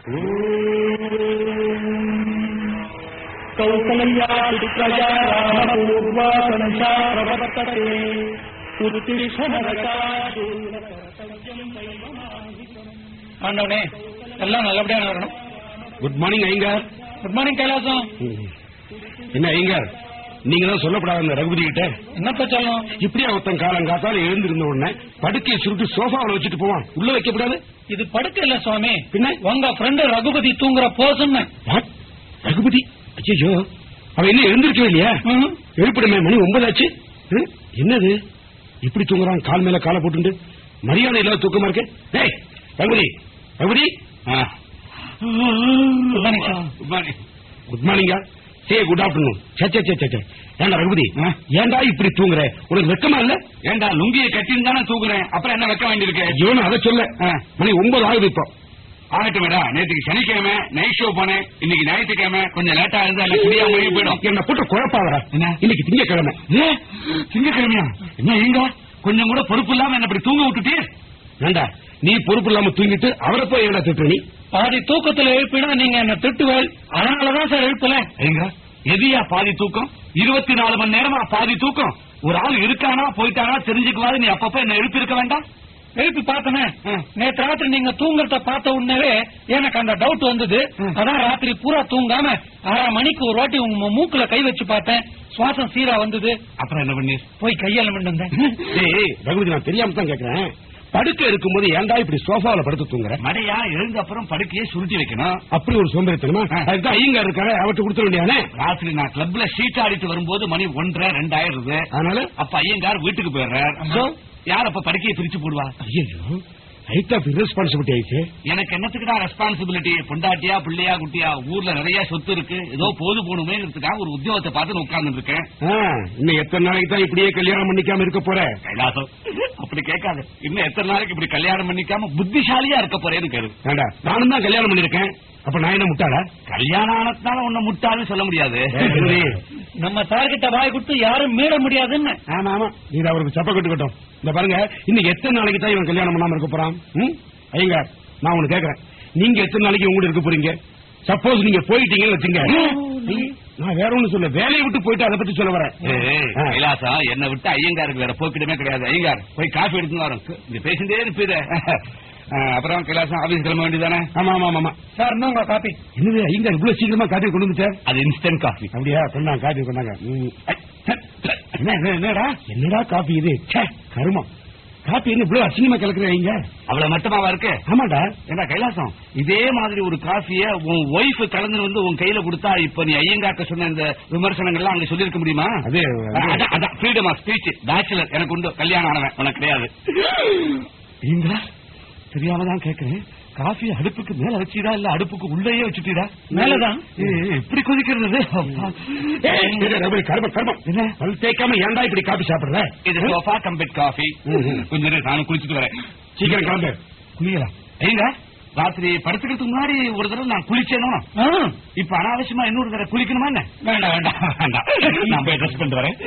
कौसल्या प्रजा रामपूर्वा कणशा प्रवर्तते ஆண்டவனே எல்லாம் நல்லபடியா நடக்கணும் good morning Iyengar good morning Kailasam என்ன ஐயங்கார் நீங்க தான் சொல்லப்படாத அந்த ரகுபதி கிட்ட என்னப்ப சொல்லணும் இப்படியா ஒருத்தன் காலம் காத்தால எழுந்திருந்த உடனே படுக்கையை சுருட்டி சோஃபாவில் வச்சுட்டு போவான் உள்ள வைக்கப்படாது இது படுக்க இல்ல சுவாமி பின்ன? உங்க ஃப்ரெண்டு ரகுபதி தூங்குற போசுன்னு What? ரகுபதி ஐயோ அவன் இன்னும் எழுந்திருக்கவே இல்லையா ம். எழுப்பிடுமே மணி ஒன்பதாச்சு ம்? என்னது இப்படி தூங்குறான் கால் மேல காலை போட்டுண்டு மரியாதை இல்லாத தூக்கமா இருக்கு டேய் Raghupathi Raghupathi Good morning, sir. Good morning good மார்னிங்கா சே குட் ஆஃப்டர்நூன் சே சே சே சே ஏண்டா ரகுபதி ஏண்டா இப்படி தூங்குற உனக்கு வெக்கமா இல்ல ஏண்டா லுங்கியை கட்டின்னு தானே தூக்குறேன் அப்புறம் என்ன வைக்க வேண்டியிருக்கு ஐயோ நான் அதை சொல்ல மணி ஒன்பது ஆகுது இப்போ ஆகட்டும் மேடா நேற்றுக்கு சனிக்கிழமை நைட் ஷோ போனேன் இன்னைக்கு ஞாயிற்றுக்கிழமை கொஞ்சம் லேட்டா இருந்தா எனக்கு முடியாம மொழி போயிடும் என்ன போட்டு குழப்பாதடா என்ன? இன்னைக்கு திங்கக்கிழமை ஏ, திங்கட்கிழமையா என்ன எங்க கொஞ்சம் கூட பொறுப்பு இல்லாம என்ன இப்படி தூங்க விட்டுட்டே ஏண்டா நீ பொறுப்பு இல்லாம தூங்கிட்டு அவரை போய் என்ன திட்டு நீ பாதி தூக்கத்துல எழுப்பினா நீங்க என்ன திட்டுவேல் அதனாலதான் சார் எழுப்பல எங்க எதியா பாதி தூக்கம் இருபத்தி நாலு மணி நேரமா பாதி தூக்கம் ஒரு ஆள் இருக்கானா போயிட்டானா தெரிஞ்சுக்குவாது நீ அப்பப்ப என்ன எழுப்பி இருக்க வேண்டாம் எழுப்பி பார்த்தனே ம். நேத்து ராத்திரி நீங்க தூங்குறத பார்த்த உடனே எனக்கு அந்த டவுட் வந்தது ம். அதான் ராத்திரி பூரா தூங்காம அரை மணிக்கு ஒரு வாட்டி உங்க மூக்குல கை வச்சு பார்த்தேன் சுவாசம் சீரா வந்தது அப்புறம் என்ன பண்ணி போய் கையால மின்னு வந்தேன் டேய் ரகுபதி நான் தெரியாம தான் கேக்குறேன் படுக்க இருக்கும்போது ஏன்டா இப்படி சோஃபாவில் படுத்து தூங்குற மடையா எழுந்த அப்புறம் படுக்கையை சுருட்டி வைக்கணும் அப்படி ஒரு சோம்பேறித்தனமா ஆ. அதுதான் ஐயங்கார் இருக்காரு அவர்கிட்ட கொடுத்துட வேண்டியானே ராத்திரி நான் கிளப்ல ஷீட் ஆடிட்டு வரும்போது மணி ஒன்றரை ரெண்டாயிருது அதனால அப்ப ஐயங்கார் வீட்டுக்கு போயிடுறார் ஆமா. யார் அப்ப படுக்கையை பிரிச்சு போடுவா ஐயோ ஹைட் ஆஃப் irresponsibility ஆயிடுச்சு எனக்கு என்னத்துக்குடா ரெஸ்பான்சிபிலிட்டி பொண்டாட்டியா பிள்ளையா குட்டியா ஊர்ல நிறைய சொத்து இருக்கு ஏதோ போது போகணுமேங்கிறதுக்காக ஒரு உத்தியோகத்தை பார்த்து உட்கார்ந்து இருக்கேன் ஆ, இன்னும் எத்தனை நாளைக்கு தான் இப்படியே கல்யாணம் பண்ணிக்காம இருக்க போற கைலாசம் அப்படி கேட்காது இன்னும் எத்தனை நாளைக்கு இப்படி கல்யாணம் பண்ணிக்காம புத்திசாலியா இருக்க போறேன்னு கேளு வேண்டா நானும் தான் கல்யாணம் பண்ணிருக்கேன் அப்ப நான் என்ன முட்டாளா கல்யாணம் ஆனதுனால உன்னை முட்டாள்னு சொல்ல முடியாது ஏய், நம்ம சார்கிட்ட வாய் கொடுத்து யாரும் மீற முடியாதுன்னு ஆமா ஆமா இது அவருக்கு சப்ப கட்டுக்கட்டும் இந்த பாருங்க இன்னும் எத்தனை நாளைக்கு தான் இவன் கல்யாணம் பண்ணாம இருக்க போறான் ம்? ஐயங்க நான் உனக்கு கேக்குறேன் நீங்க எத்தனை நாளைக்கு உங்க கூட இருக்க போறீங்க சப்போஸ் நீங்க போயிட்டீங்கன்னு வச்சுங்க நான் வேற ஒண்ணு சொல்ல வேலையை விட்டு போயிட்டு அதை பத்தி சொல்ல வரேன் ஏய், ஆ. கைலாசா என்னை விட்டு ஐயங்காருக்கு வேற போக்கிடமே கிடையாது ஐயங்கார் போய் காஃபி எடுத்துன்னு வரோம் இங்க பேசிட்டே இருப்பீரு ஆ, அப்புறம் கைலாசம் ஆபீஸ் கிளம்ப வேண்டியதானே ஆமா ஆமா ஆமா சார் இன்னும் உங்க காப்பி என்னது ஐயங்க இவ்வளவு சீக்கிரமா காப்பி கொண்டு வந்துட்டார் அது இன்ஸ்டன்ட் காஃபி அப்படியா கொண்டாங்க காப்பி கொண்டாங்க ம். ஐ, ச்சே, ச்சே. என்ன என்ன, என்னடா என்னடா காப்பி இது ச்சே, கருமம் காப்பி என்ன இவ்வளவு அசிங்கமா கலக்குறீங்க அவ்வளவு மட்டமாவா இருக்கு ஆமாடா ஏன்னா கைலாசம் இதே மாதிரி ஒரு காஃபிய உன் ஒய்ஃப் கலந்து வந்து உன் கையில கொடுத்தா இப்ப நீ ஐயங்காக்க சொன்ன இந்த விமர்சனங்கள்லாம் அங்க சொல்லிருக்க முடியுமா அது அது- அதான் ஃப்ரீடம் ஆஃப் ஸ்பீச் பேச்சுலர் எனக்கு உண்டு கல்யாணம் ஆனவன் உனக்கு கிடையாது நீங்களா தெரியாம தான் கேக்குறேன் காஃபி அடுப்புக்கு மேல வச்சீடா இல்ல அடுப்புக்கு உள்ளேயே வச்சுட்டீடா மேலதான். ஏய், எப்படி கொதிக்கிறது அப்பா. ஏய், இது ரபடி, கர்மம் கர்மம் என்ன பல் தேய்க்காம ஏன்டா இப்படி காபி சாப்பிடுற இது சோஃபா கம்பெட் காஃபி ம், ம். கொஞ்ச நேரம் நானும் குளிச்சுட்டு வரேன் சீக்கிரம் கிளம்பு குளியலாம் ஐயா ராத்திரி படுத்துக்கிறதுக்கு முன்னாடி ஒரு தடவை நான் குளிச்சேனோ ஆ, இப்ப அனாவசியமா இன்னொரு தடவை குளிக்கணுமா என்ன வேண்டாம் வேண்டாம் வேண்டாம் நான் போய் ட்ரெஸ் பண்ணிட்டு வரேன்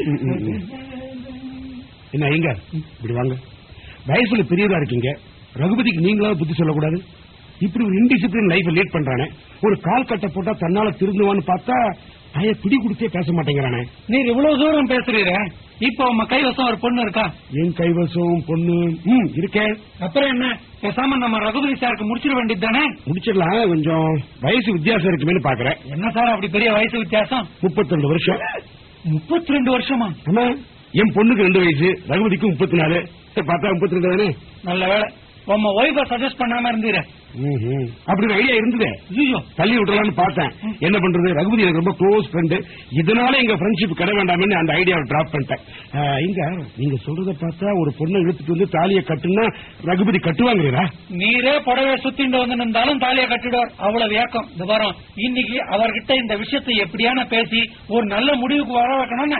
என்ன எங்க இப்படி வாங்க வயசுல பெரியதா இருக்கீங்க ரகுபதிக்கு நீங்களாவது புத்தி சொல்லக்கூடாது இப்படி ஒரு இன்டிசிப்ளின் லைஃப் லீட் பண்றானே ஒரு கால் கட்டை போட்டா தன்னால திருந்துவான்னு பார்த்தா பைய பிடி கொடுத்தே பேச மாட்டேங்கிறானே நீர் இவ்வளவு தூரம் பேசுறீர இப்ப உங்க கைவசம் ஒரு பொண்ணு இருக்கா என் கைவசம் பொண்ணு ம் இருக்கேன் அப்புறம் என்ன பேசாம நம்ம ரகுபதி சாருக்கு முடிச்சிட வேண்டியது தானே முடிச்சிடலாம் கொஞ்சம் வயசு வித்தியாசம் இருக்குமேனு பாக்குறேன் என்ன சார் அப்படி பெரிய வயசு வித்தியாசம் முப்பத்தி ரெண்டு வருஷம் முப்பத்தி ரெண்டு வருஷமா ஆமா என் பொண்ணுக்கு ரெண்டு வயசு ரகுபதிக்கு முப்பத்தி நாலு பார்த்தா முப்பத்தி ரெண்டு தானே நல்ல வேலை உங்க ஒய்ஃப சஜஸ்ட் பண்ணாம இருந்தீர ம்ஹும். அப்படி ஒரு ஐடியா இருந்தது ஐயோ தள்ளி விட்டுலாம்னு பார்த்தேன் என்ன பண்றது ரகுபதி எனக்கு ரொம்ப க்ளோஸ் ஃப்ரெண்டு இதனால எங்க ஃப்ரெண்ட்ஷிப் கிட வேண்டாம்னு அந்த ஐடியாவை டிராப் பண்ணிட்டேன் ஆஹ், இங்க நீங்க சொல்றத பார்த்தா ஒரு பொண்ணை இழுத்துட்டு வந்து தாலியை கட்டுனா ரகுபதி கட்டுவாங்கிறா நீரே புடவை சுத்திண்டு வந்து நின்றாலும் தாலியை கட்டிடுவார் அவ்வளவு ஏக்கம் இந்த வாரம் இன்னைக்கு அவர்கிட்ட இந்த விஷயத்தை எப்படியான பேசி ஒரு நல்ல முடிவுக்கு வர வைக்கணும்னு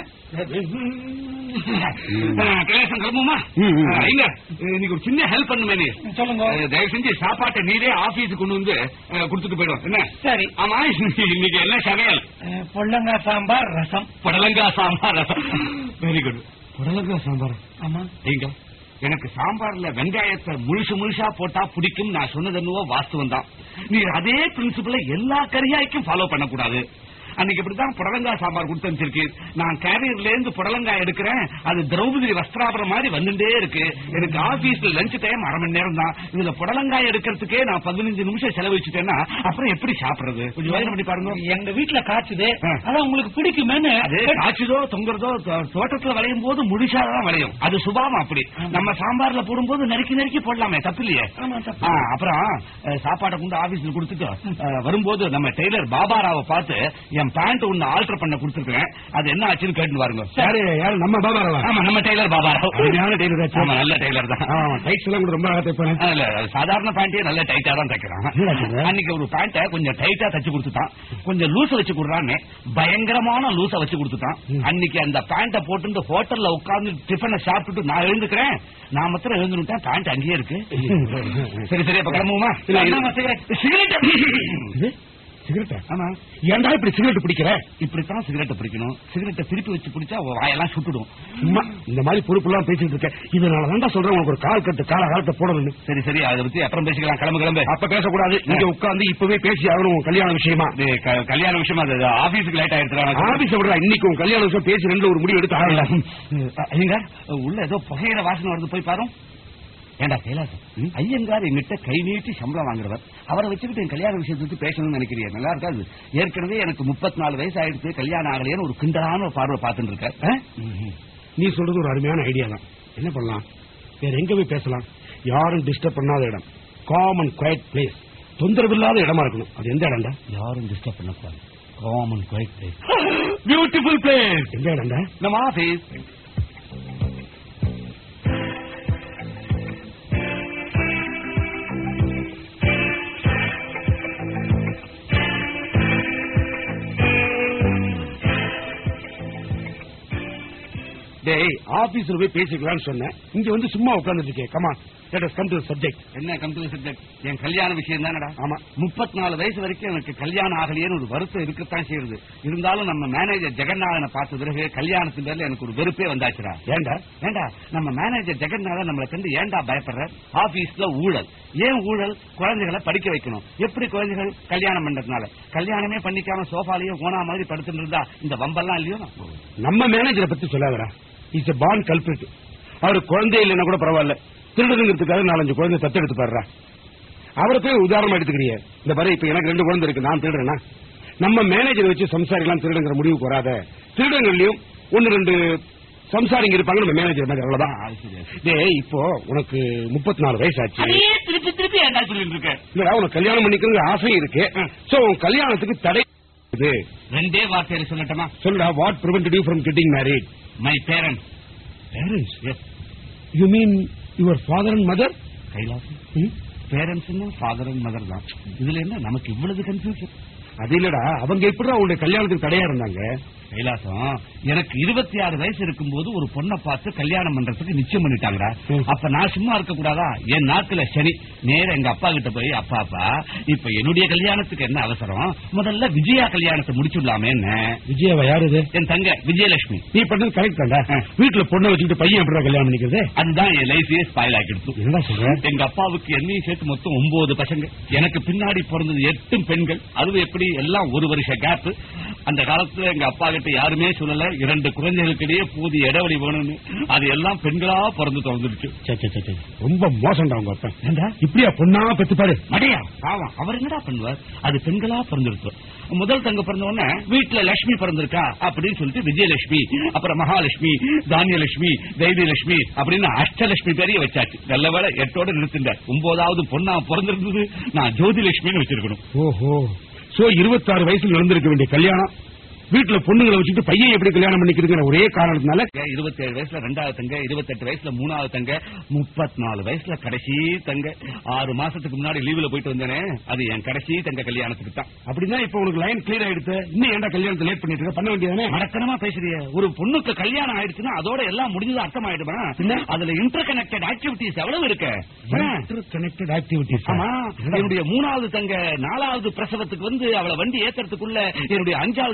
கைலாசம் கிளம்புமா ம், ம். ஐயா இன்னைக்கு ஒரு சின்ன ஹெல்ப் பண்ணுமே நீ சொல்லுங்க அஹ், தயவு செஞ்சு சாப்பாட்டை நீரே ஆபீஸுக்கு கொண்டு வந்து அஹ், கொடுத்துட்டு போயிடும் என்ன சரி ஆமா இன்னைக்கு என்ன சமையல் அஹ், பொள்ளங்காய் சாம்பார் ரசம் புடலங்கா சாம்பார் ரசம் வெரி குட் புடலங்கா சாம்பார் ஆமா எங்க எனக்கு சாம்பார்ல வெங்காயத்தை முழுசு முழுசா போட்டா பிடிக்கும் நான் சொன்னது என்னவோ வாஸ்தவம் தான் நீ அதே பிரின்சிபலை எல்லா கரியாய்க்கும் ஃபாலோ பண்ணக்கூடாது அன்னைக்கு இப்படிதான் புடலங்காய் சாம்பார் கொடுத்து அனுப்பிச்சிருக்கு நான் கேரியர்ல இருந்து புடலங்காய் எடுக்கிறேன் அது திரௌபதி வஸ்திராபுரம் மாதிரி வந்துட்டே இருக்கு எனக்கு ஆபீஸ்ல லஞ்ச் டைம் அரை மணி நேரம் தான் இதுல புடலங்காய் எடுக்கிறதுக்கே நான் பதினஞ்சு நிமிஷம் செலவழிச்சுட்டேன்னா அப்புறம் எப்படி சாப்பிடுறது கொஞ்சம் யோசனை பண்ணி பாருங்க எங்க வீட்டுல காய்ச்சுது ஆ. அதான் உங்களுக்கு பிடிக்குமேன்னு அது காய்ச்சதோ தொங்குறதோ தோ- தோட்டத்துல விளையும் போது முழுசாதான் விளையும் அது சுபாவம் அப்படி நம்ம சாம்பார்ல போடும்போது நறுக்கி நறுக்கி போடலாமே தப்பு இல்லையே ஆமா, தப்பு. ஆ, அப்புறம் அஹ், சாப்பாடை கொண்டு ஆபீஸ்ல கொடுத்துட்டு அஹ், வரும்போது நம்ம டெய்லர் பாபாராவை பார்த்து என் பேண்ட் ஒண்ணு ஆல்டர் பண்ண கொடுத்துருக்கேன் அது என்ன ஆச்சுன்னு கேட்டு பாருங்க யாரு யாரு நம்ம பாபாரவா ஆமா நம்ம டெய்லர் பாபாராவ் அருமையான tailor ஆச்சு. ஆமா நல்ல டெய்லர் தான் டைட்ஸ் எல்லாம் கூட ரொம்ப அழகா தைப்பானே இல்ல சாதாரண பேண்டே நல்ல டைட்டா தான் தைக்கிறான் என்னடா சொல்ற? அன்னைக்கு ஒரு பேண்ட கொஞ்சம் டைட்டா தச்சு கொடுத்துட்டான் கொஞ்சம் லூஸ் வச்சு கொடுறான்னு பயங்கரமான லூச வச்சு கொடுத்துட்டான் ம். அன்னைக்கு அந்த பேண்ட போட்டு ஹோட்டல்ல உட்கார்ந்து டிஃபனை சாப்பிட்டுட்டு நான் எழுந்துக்கிறேன் நான் மாத்திரம் எழுந்துட்டேன் பேண்ட் அங்கேயே இருக்கு சரி சரி அப்ப கிளம்புவோமா இல்ல, இந்தாம்மா cigarette. சிகரெட் சிகரெட்டா ஆமா ஏன்டா இப்படி சிகரெட் பிடிக்கிற இப்படித்தான் சிகரெட்டை பிடிக்கணும் சிகரெட்டை திருப்பி வச்சு பிடிச்சா உன் வாயெல்லாம் சுட்டுடும் சும்மா இந்த மாதிரி பொறுப்புலாம் பேசிட்டு இருக்க இதனால தான்டா சொல்றேன் உனக்கு ஒரு கால் கட்டு கால காலத்தை போடணும்னு சரி சரி அதை பத்தி அப்புறம் பேசிக்கலாம் கிளம்பு கிளம்பு அப்ப பேசக்கூடாது இங்க உட்கார்ந்து இப்பவே பேசி ஆகணும் உன் கல்யாண விஷயமா இது க- கல்யாண விஷயமா அது ஆபீஸுக்கு லேட் ஆயிடுச்சு ஆபீஸ் விடுறா இன்னைக்கு உன் கல்யாண விஷயம் பேசி ரெண்டு ஒரு முடிவு எடுத்து ஆகல ஐயங்க உள்ள ஏதோ புகையிற வாசனை வருது போய் பாரு ஏண்டா கைலாசம் ஐயங்கார் எங்கிட்ட கை நீட்டி சம்பளம் வாங்குறவர் அவரை வச்சுக்கிட்டு என் கல்யாண விஷயத்தை பத்தி பேசணும்னு நினைக்கிறீங்க நல்லா இருக்காது ஏற்கனவே எனக்கு முப்பத்தி நாலு வயசு ஆயிடுச்சு கல்யாணம் ஆகலையேன்னு ஒரு கிண்டலான ஒரு பார்வை பார்த்துட்டு இருக்கார் ஆ? நீ சொல்றது ஒரு அருமையான ஐடியா தான் என்ன பண்ணலாம் வேற எங்க போய் பேசலாம் யாரும் டிஸ்டர்ப் பண்ணாத இடம் காமன் குவைட் பிளேஸ் தொந்தரவு இல்லாத இடமா இருக்கணும் அது எந்த இடம்டா யாரும் டிஸ்டர்ப் பண்ணக்கூடாது calm and quiet place beautiful place எந்த இடம்டா நம்ம ஆபீஸ் டேய் ஆபீஸ்ல போய் பேசிக்கலாம்னு சொன்னேன் இங்க வந்து சும்மா உட்கார்ந்துட்டு இருக்கேன் come on let us come to subject என்ன கம்பெனி சப்ஜெக்ட் என் கல்யாண விஷயம் தானடா ஆமா முப்பத்தி நாலு வயசு வரைக்கும் எனக்கு கல்யாணம் ஆகலையேன்னு ஒரு வருத்தம் இருக்கத்தான் செய்யுது இருந்தாலும் நம்ம மேனேஜர் ஜெகநாதனை பார்த்த பிறகு கல்யாணத்து பேர்ல எனக்கு ஒரு வெறுப்பே வந்தாச்சுடா ஏன்டா ஏண்டா நம்ம மேனேஜர் ஜெகநாதன் நம்மளை கண்டு ஏன்டா பயப்படுற ஆபீஸ்ல ஊழல் ஏன் ஊழல் குழந்தைகளை படிக்க வைக்கணும் எப்படி குழந்தைகள் கல்யாணம் பண்றதுனால கல்யாணமே பண்ணிக்காம சோஃபாலேயே ஓனா மாதிரி படுத்துட்டு இருந்தா இந்த வம்பெல்லாம் இல்லையோ நம்ம மேனேஜரை பத்தி சொல்லாதடா இஸ் a born culprit அவர் குழந்தை இல்லைன்னா கூட பரவாயில்ல திருடுங்கிறதுக்காக நாலஞ்சு குழந்தை தத்தெடுத்து பாடுறா அவரை போய் உதாரணமா எடுத்துக்கிறிய இந்த பாரு இப்ப எனக்கு ரெண்டு குழந்தை இருக்கு நான் திருடுறேனா நம்ம மேனேஜரை வச்சு சம்சாரிலாம் திருடுங்கிற முடிவுக்கு வராத திருடங்கள்லயும் ஒன்னு ரெண்டு சம்சாரிங்க இருப்பாங்க நம்ம மேனேஜர் மாதிரி அவ்வளவுதான் டேய் இப்போ உனக்கு முப்பத்தி நாலு வயசு ஆச்சு அதையே திருப்பி திருப்பி ஏன்டா சொல்லிட்டு இருக்க இல்லடா உனக்கு கல்யாணம் பண்ணிக்கிறது ஆசையும் இருக்கு சோ உன் கல்யாணத்துக்கு தடை இது ரெண்டே வார்த்தையில சொல்லட்டுமா சொல்லுடா what prevented you from getting married my parents parents you mean your father and mother Kailasam parents father and mother தான் இதுல என்ன நமக்கு இவ்வளவு கன்ஃபியூஷன் அது இல்லடா அவங்க எப்படி அவங்களுடைய கல்யாணத்துக்கு தடையா இருந்தாங்க கைலாசம் எனக்கு இருபத்தி ஆறு வயசு இருக்கும்போது ஒரு பொண்ணை பார்த்து கல்யாணம் பண்றதுக்கு நிச்சயம் பண்ணிட்டாங்கடா ம். அப்ப நான் சும்மா இருக்க கூடாதா என் நாக்குல சரி நேர எங்க அப்பா கிட்ட போய் அப்பா அப்பா இப்ப என்னுடைய கல்யாணத்துக்கு என்ன அவசரம் முதல்ல விஜயா கல்யாணத்தை முடிச்சுடலாமே என்ன விஜயாவா யாரு இது என் தங்க விஜயலட்சுமி நீ பண்ணது கரெக்ட் தான்டா ஆ. வீட்டுல பொண்ணை வச்சுக்கிட்டு பையன் எப்படி கல்யாணம் பண்ணிக்கிறது அதுதான் என் லைஃபே ஸ்பாயில் ஆக்கிடுச்சு என்னடா சொல்ற எங்க அப்பாவுக்கு என்னையும் சேர்த்து மொத்தம் ஒன்பது பசங்க எனக்கு பின்னாடி பிறந்தது எட்டும் பெண்கள் அதுவும் எப்படி எல்லாம் ஒரு வருஷ கேப் அந்த காலத்துல எங்க அப்பா கிட்ட யாருமே சொல்லல இரண்டு குழந்தைகளுக்கிடையே போதிய இடைவெளி வேணும்னு அது எல்லாம் பெண்களா பிறந்து திறந்துடுச்சு சே, சே, சே, சே. ரொம்ப மோசம்டா உங்க அப்பா ஏண்டா இப்படியா பொண்ணா பெத்து பாரு மடையா பாவம் அவர் என்னடா பண்ணுவார் அது பெண்களா பிறந்திருக்கு முதல் தங்க பிறந்த உடனே வீட்டுல லட்சுமி பிறந்திருக்கா அப்படின்னு சொல்லிட்டு விஜயலட்சுமி அப்புறம் மகாலட்சுமி தானியலட்சுமி தைரியலட்சுமி அப்படின்னு அஷ்டலட்சுமி பேரையே வச்சாச்சு நல்ல வேளை எட்டோட நிறுத்திட்டார் ஒன்பதாவது பொண்ணா பிறந்திருந்தது நான் ஜோதிலட்சுமின்னு வச்சிருக்கணும் ஓஹோ சோ இருபத்தாறு வயசுல நடந்திருக்க வேண்டிய கல்யாணம் வீட்டுல பொண்ணுங்களை வச்சுட்டு பையன் எப்படி கல்யாணம் பண்ணிக்கிறதுங்கிற ஒரே காரணத்தினால இருபத்தி ஏழு வயசுல ரெண்டாவது தங்க இருபத்தெட்டு வயசுல மூணாவது தங்க முப்பத்தி நாலு வயசுல கடைசி தங்க ஆறு மாசத்துக்கு முன்னாடி லீவுல போயிட்டு வந்தேனே அது என் கடைசி தங்க கல்யாணத்துக்கு தான் அப்படின்னா இப்ப உனக்கு லைன் கிளியர் ஆயிடுத்து இன்னும் ஏன்டா கல்யாணத்தை லேட் பண்ணிட்டு இருக்க பண்ண வேண்டியதானே மடக்கனமா பேசுறிய ஒரு பொண்ணுக்கு கல்யாணம் ஆயிடுச்சுன்னா அதோட எல்லாம் முடிஞ்சது அர்த்தம் ஆயிடுமா என்ன? அதுல இன்டர் கனெக்டட் ஆக்டிவிட்டிஸ் எவ்வளவு இருக்கு கனெக்டட் ஆக்டிவிட்டிஸ் ஆமா என்னுடைய மூணாவது தங்க நாலாவது பிரசவத்துக்கு வந்து அவளை வண்டி ஏத்துறதுக்குள்ள என்னுடைய அஞ்சாவது தங்க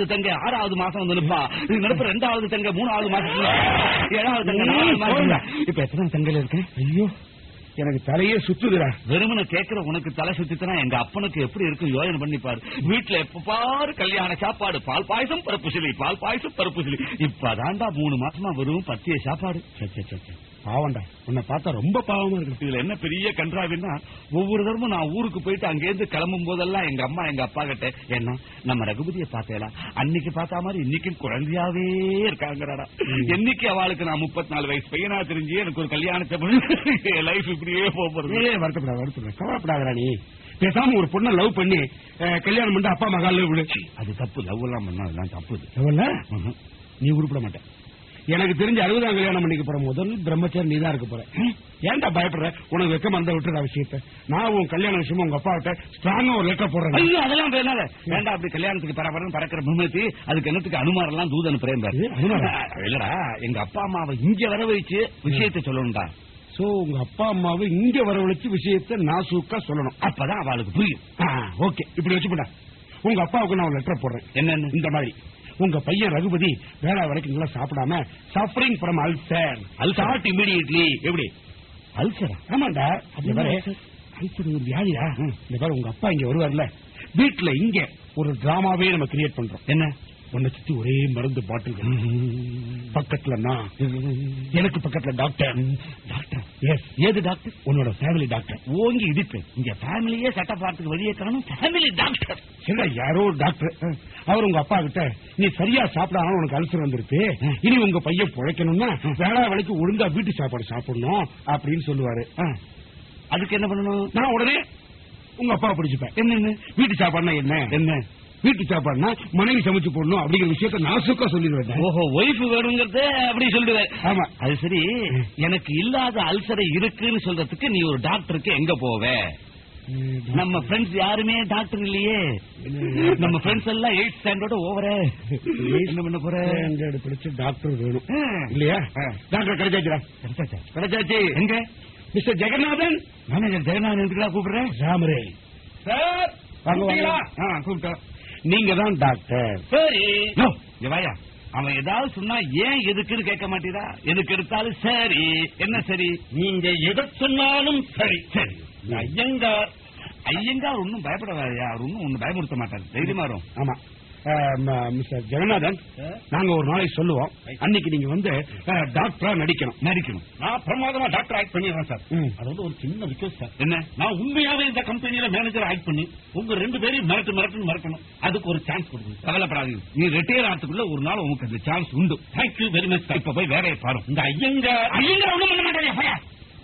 ஆறாவது மாசம் வந்து நிப்பா இது நடப்பு ரெண்டாவது தங்க மூணாவது மாசத்துல ஏழாவது தங்க நாலாவது மாசத்துல இப்ப எத்தனை தங்கல் இருக்கு ஐயோ எனக்கு தலையே சுத்துதுடா வெறுமனை கேக்குற உனக்கு தலை சுத்தித்தனா எங்க அப்பனுக்கு எப்படி இருக்கும் யோசனை பண்ணி பாரு வீட்டுல எப்ப பாரு கல்யாண சாப்பாடு பால் பாயசம் பருப்பு சிலி பால் பாயசம் பருப்பு சிலி இப்பதான்டா மூணு மாசமா வெறும் பத்திய சாப்பாடு சே, சே, சே, சே. பாவம்டா உன்னை பார்த்தா ரொம்ப பாவமா இருக்கு இதுல என்ன பெரிய கன்றாவின்னா ஒவ்வொரு தடமும் நான் ஊருக்கு போயிட்டு அங்கேருந்து கிளம்பும் போதெல்லாம் எங்க அம்மா எங்க அப்பா கிட்ட என்ன நம்ம ரகுபதியை பார்த்தேலா அன்னைக்கு பார்த்தா மாதிரி இன்னைக்கும் குழந்தையாவே இருக்காங்கடா என்னைக்கு அவளுக்கு நான் முப்பத்தி நாலு வயசு பையனா தெரிஞ்சு எனக்கு ஒரு கல்யாணத்தை லைஃப் இப்படியே போறது ஏ வருத்தப்படாத வருத்தப்படாத கவலைப்படாதடா நீ பேசாம ஒரு பொண்ணை லவ் பண்ணி அஹ், கல்யாணம் பண்ணி அப்பா மகால விடு அது தப்பு லவ் எல்லாம் பண்ணா அதெல்லாம் தப்பு இது. எவ்வளவு ம்ஹும். நீ உருப்பிட மாட்ட எனக்கு தெரிஞ்ச அறுபதாம் கல்யாணம் பண்ணிக்க போற முதல் பிரம்மச்சாரி நீ தான் இருக்க போற ஏன்டா பயப்படுற உனக்கு வெக்கம் அந்த விட்டுற விஷயத்த நான் உன் கல்யாண விஷயமா உங்க அப்பா கிட்ட ஸ்ட்ராங்கா ஒரு லெட்டர் போடுறேன் ஐயோ அதெல்லாம் வேணாத வேண்டாம் அப்படி கல்யாணத்துக்கு பரபரன்னு பறக்கிற முன்னேத்தி அதுக்கு என்னத்துக்கு அனுமார் எல்லாம் தூது அனுப்புறேன் பாரு. ஏ, அனுமாரா? இல்லடா எங்க அப்பா அம்மாவை இங்க வர வச்சு விஷயத்தை சொல்லணும்டா சோ உங்க அப்பா அம்மாவை இங்க வரவழைச்சு விஷயத்த நாசூக்கா சொல்லணும் அப்பதான் அவளுக்கு புரியும் ஓகே இப்படி வச்சுப்படா உங்க அப்பாவுக்கு நான் ஒரு லெட்டர் போடுறேன் என்னன்னு இந்த மாதிரி உங்க பையன் ரகுபதி வேலை வரைக்கும் நல்லா சாப்பிடாம சஃபரிங் ஃப்ரம் அல்சர் அல்சாட் இமிடியட்லி எப்படி அல்சரா ஆமாண்டா இந்த பாரு ulcer? அல்சர் ஒரு வியாதியா இந்த பாரு உங்க அப்பா இங்க வருவார்ல வீட்டுல இங்க ஒரு டிராமாவே நம்ம கிரியேட் பண்றோம் என்ன உன்னை சுத்தி ஒரே மருந்து பாட்டில் பக்கத்துல நான் எனக்கு பக்கத்துல டாக்டர் டாக்டர் எஸ் ஏது டாக்டர் உன்னோட ஃபேமிலி டாக்டர் ஓங்கி இடிப்பேன் இங்க ஃபேமிலியே சட்ட பாட்டுக்கு வழியே காணும் ஃபேமிலி டாக்டர் சரிடா யாரோ ஒரு டாக்டர் அவர் உங்க அப்பா கிட்ட நீ சரியா சாப்பிடாம உனக்கு அல்சர் வந்துருக்கு இனி உங்க பையன் பிழைக்கணும்னா வேளா வேலைக்கு ஒழுங்கா வீட்டு சாப்பாடு சாப்பிடணும் அப்படின்னு சொல்லுவாரு அதுக்கு என்ன பண்ணணும் நான் உடனே உங்க அப்பா பிடிச்சுப்பேன் என்னன்னு வீட்டு சாப்பாடுனா என்ன என்ன வீட்டு சாப்பாடுனா மனைவி சமைச்சு போடணும் அப்படிங்கிற விஷயத்த நாசுக்கா சொல்லிடுவேன் ஓஹோ ஒய்ஃப் வேணுங்கிறத அப்படி சொல்லுவேன் ஆமா அது சரி எனக்கு இல்லாத அல்சரை இருக்குன்னு சொல்றதுக்கு நீ ஒரு டாக்டருக்கு எங்க போவ நம்ம ஃப்ரெண்ட்ஸ் யாருமே டாக்டர் இல்லையே நம்ம ஃப்ரெண்ட்ஸ் எல்லாம் எயிட் ஸ்டாண்டர்ட ஓவர என்ன பண்ண போற ஸ்டாண்டர்டு படிச்சு டாக்டர் வேணும் ஆ. இல்லையா ஆ. டாக்டர் கிடைச்சாச்சுடா கிடைச்சாச்சா? கிடைச்சாச்சு எங்க மிஸ்டர் ஜெகநாதன் மேனேஜர் ஜெகநாதன் எதுக்குடா கூப்பிடுறேன் ராமரே சார் வாங்க, வாங்க. ஆ கூப்பிட்டோம் நீங்க தான் டாக்டர் சரி நோ. இங்க வாயா அவன் ஏதாவது சொன்னா ஏன் எதுக்குன்னு கேட்க மாட்டீரா எதுக்கு எடுத்தாலும் சரி என்ன சரி நீங்க எதை சொன்னாலும் சரி சரி ஐயங்கார் ஐயங்கார் ஒன்னும் பயப்படாதயா அவர் ஒன்னும் ஒண்ணு பயமுறுத்த மாட்டார் தைரியமா வரும் ஆமா அஹ், ம- மிஸ்டர் ஜெகநாதன் நாங்க ஒரு நாளைக்கு சொல்லுவோம் அன்னைக்கு நீங்க வந்து அஹ், டாக்டரா நடிக்கணும் நடிக்கணும் நான் பிரமாதமா டாக்டர் ஆக்ட் பண்ணிடுறேன் சார் ம். அது வந்து ஒரு சின்ன ரிக்வஸ்ட் சார் என்ன நான் உண்மையாவே இந்த கம்பெனியில மேனேஜர் ஆக்ட் பண்ணி உங்க ரெண்டு பேரையும் மிரட்டு மிரட்டுன்னு மிரட்டணும் அதுக்கு ஒரு சான்ஸ் கொடுங்க கவலைப்படாதீங்க நீ ரிட்டையர் ஆகிறதுக்குள்ள ஒரு நாள் உங்களுக்கு அந்த சான்ஸ் உண்டு தேங்க்யூ வெரி மச் சார் இப்ப போய் வேலையை பாரு இந்த ஐயங்கார் ஐயங்கார் ஒண்ணும் பண்ண மாட்டாங்க பையா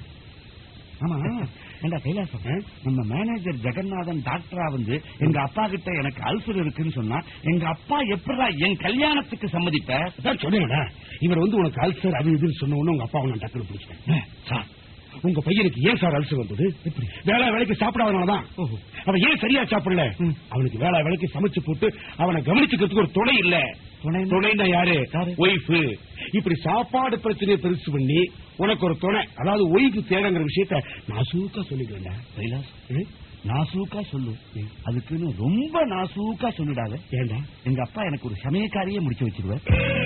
ஆமா ஏண்டா கைலாசம் நம்ம மேனேஜர் ஜெகநாதன் டாக்டரா வந்து எங்க அப்பா கிட்ட எனக்கு அல்சர் இருக்குன்னு சொன்னா எங்க அப்பா எப்படா என் கல்யாணத்துக்கு சம்மதிப்ப அதான் சொன்னேன்டா இவர் வந்து உனக்கு அல்சர் அது இதுன்னு சொன்ன உடனே உங்க அப்பாவை நான் டக்குனு பிடிச்சிட்டேன் சார் உங்க பையனுக்கு ஏன் சார் அல்சர் வந்தது வேலை வேலைக்கு சாப்பிடாதனாலதான் அவன் ஏன் சரியா சாப்பிடல அவனுக்கு வேலை வேலைக்கு சமைச்சு போட்டு அவனை கவனிச்சுக்கிறதுக்கு ஒரு துணை இல்ல துணை துணைன்னா யாரு யாரு? ஒய்ஃப் இப்படி சாப்பாடு பிரச்சனையை பெருசு பண்ணி உனக்கு ஒரு துணை அதாவது ஒய்ஃப் தேடங்கிற விஷயத்த நான் சூக்கா சொல்லிக்கிறேன்டா கைலாஸ் ம்? நாசூக்கா சொல்லு அதுக்குன்னு ரொம்ப நாசூக்கா சொல்லிடாத ஏண்டா எங்க அப்பா எனக்கு ஒரு சமயக்காரியே முடிச்சு வச்சிருவார்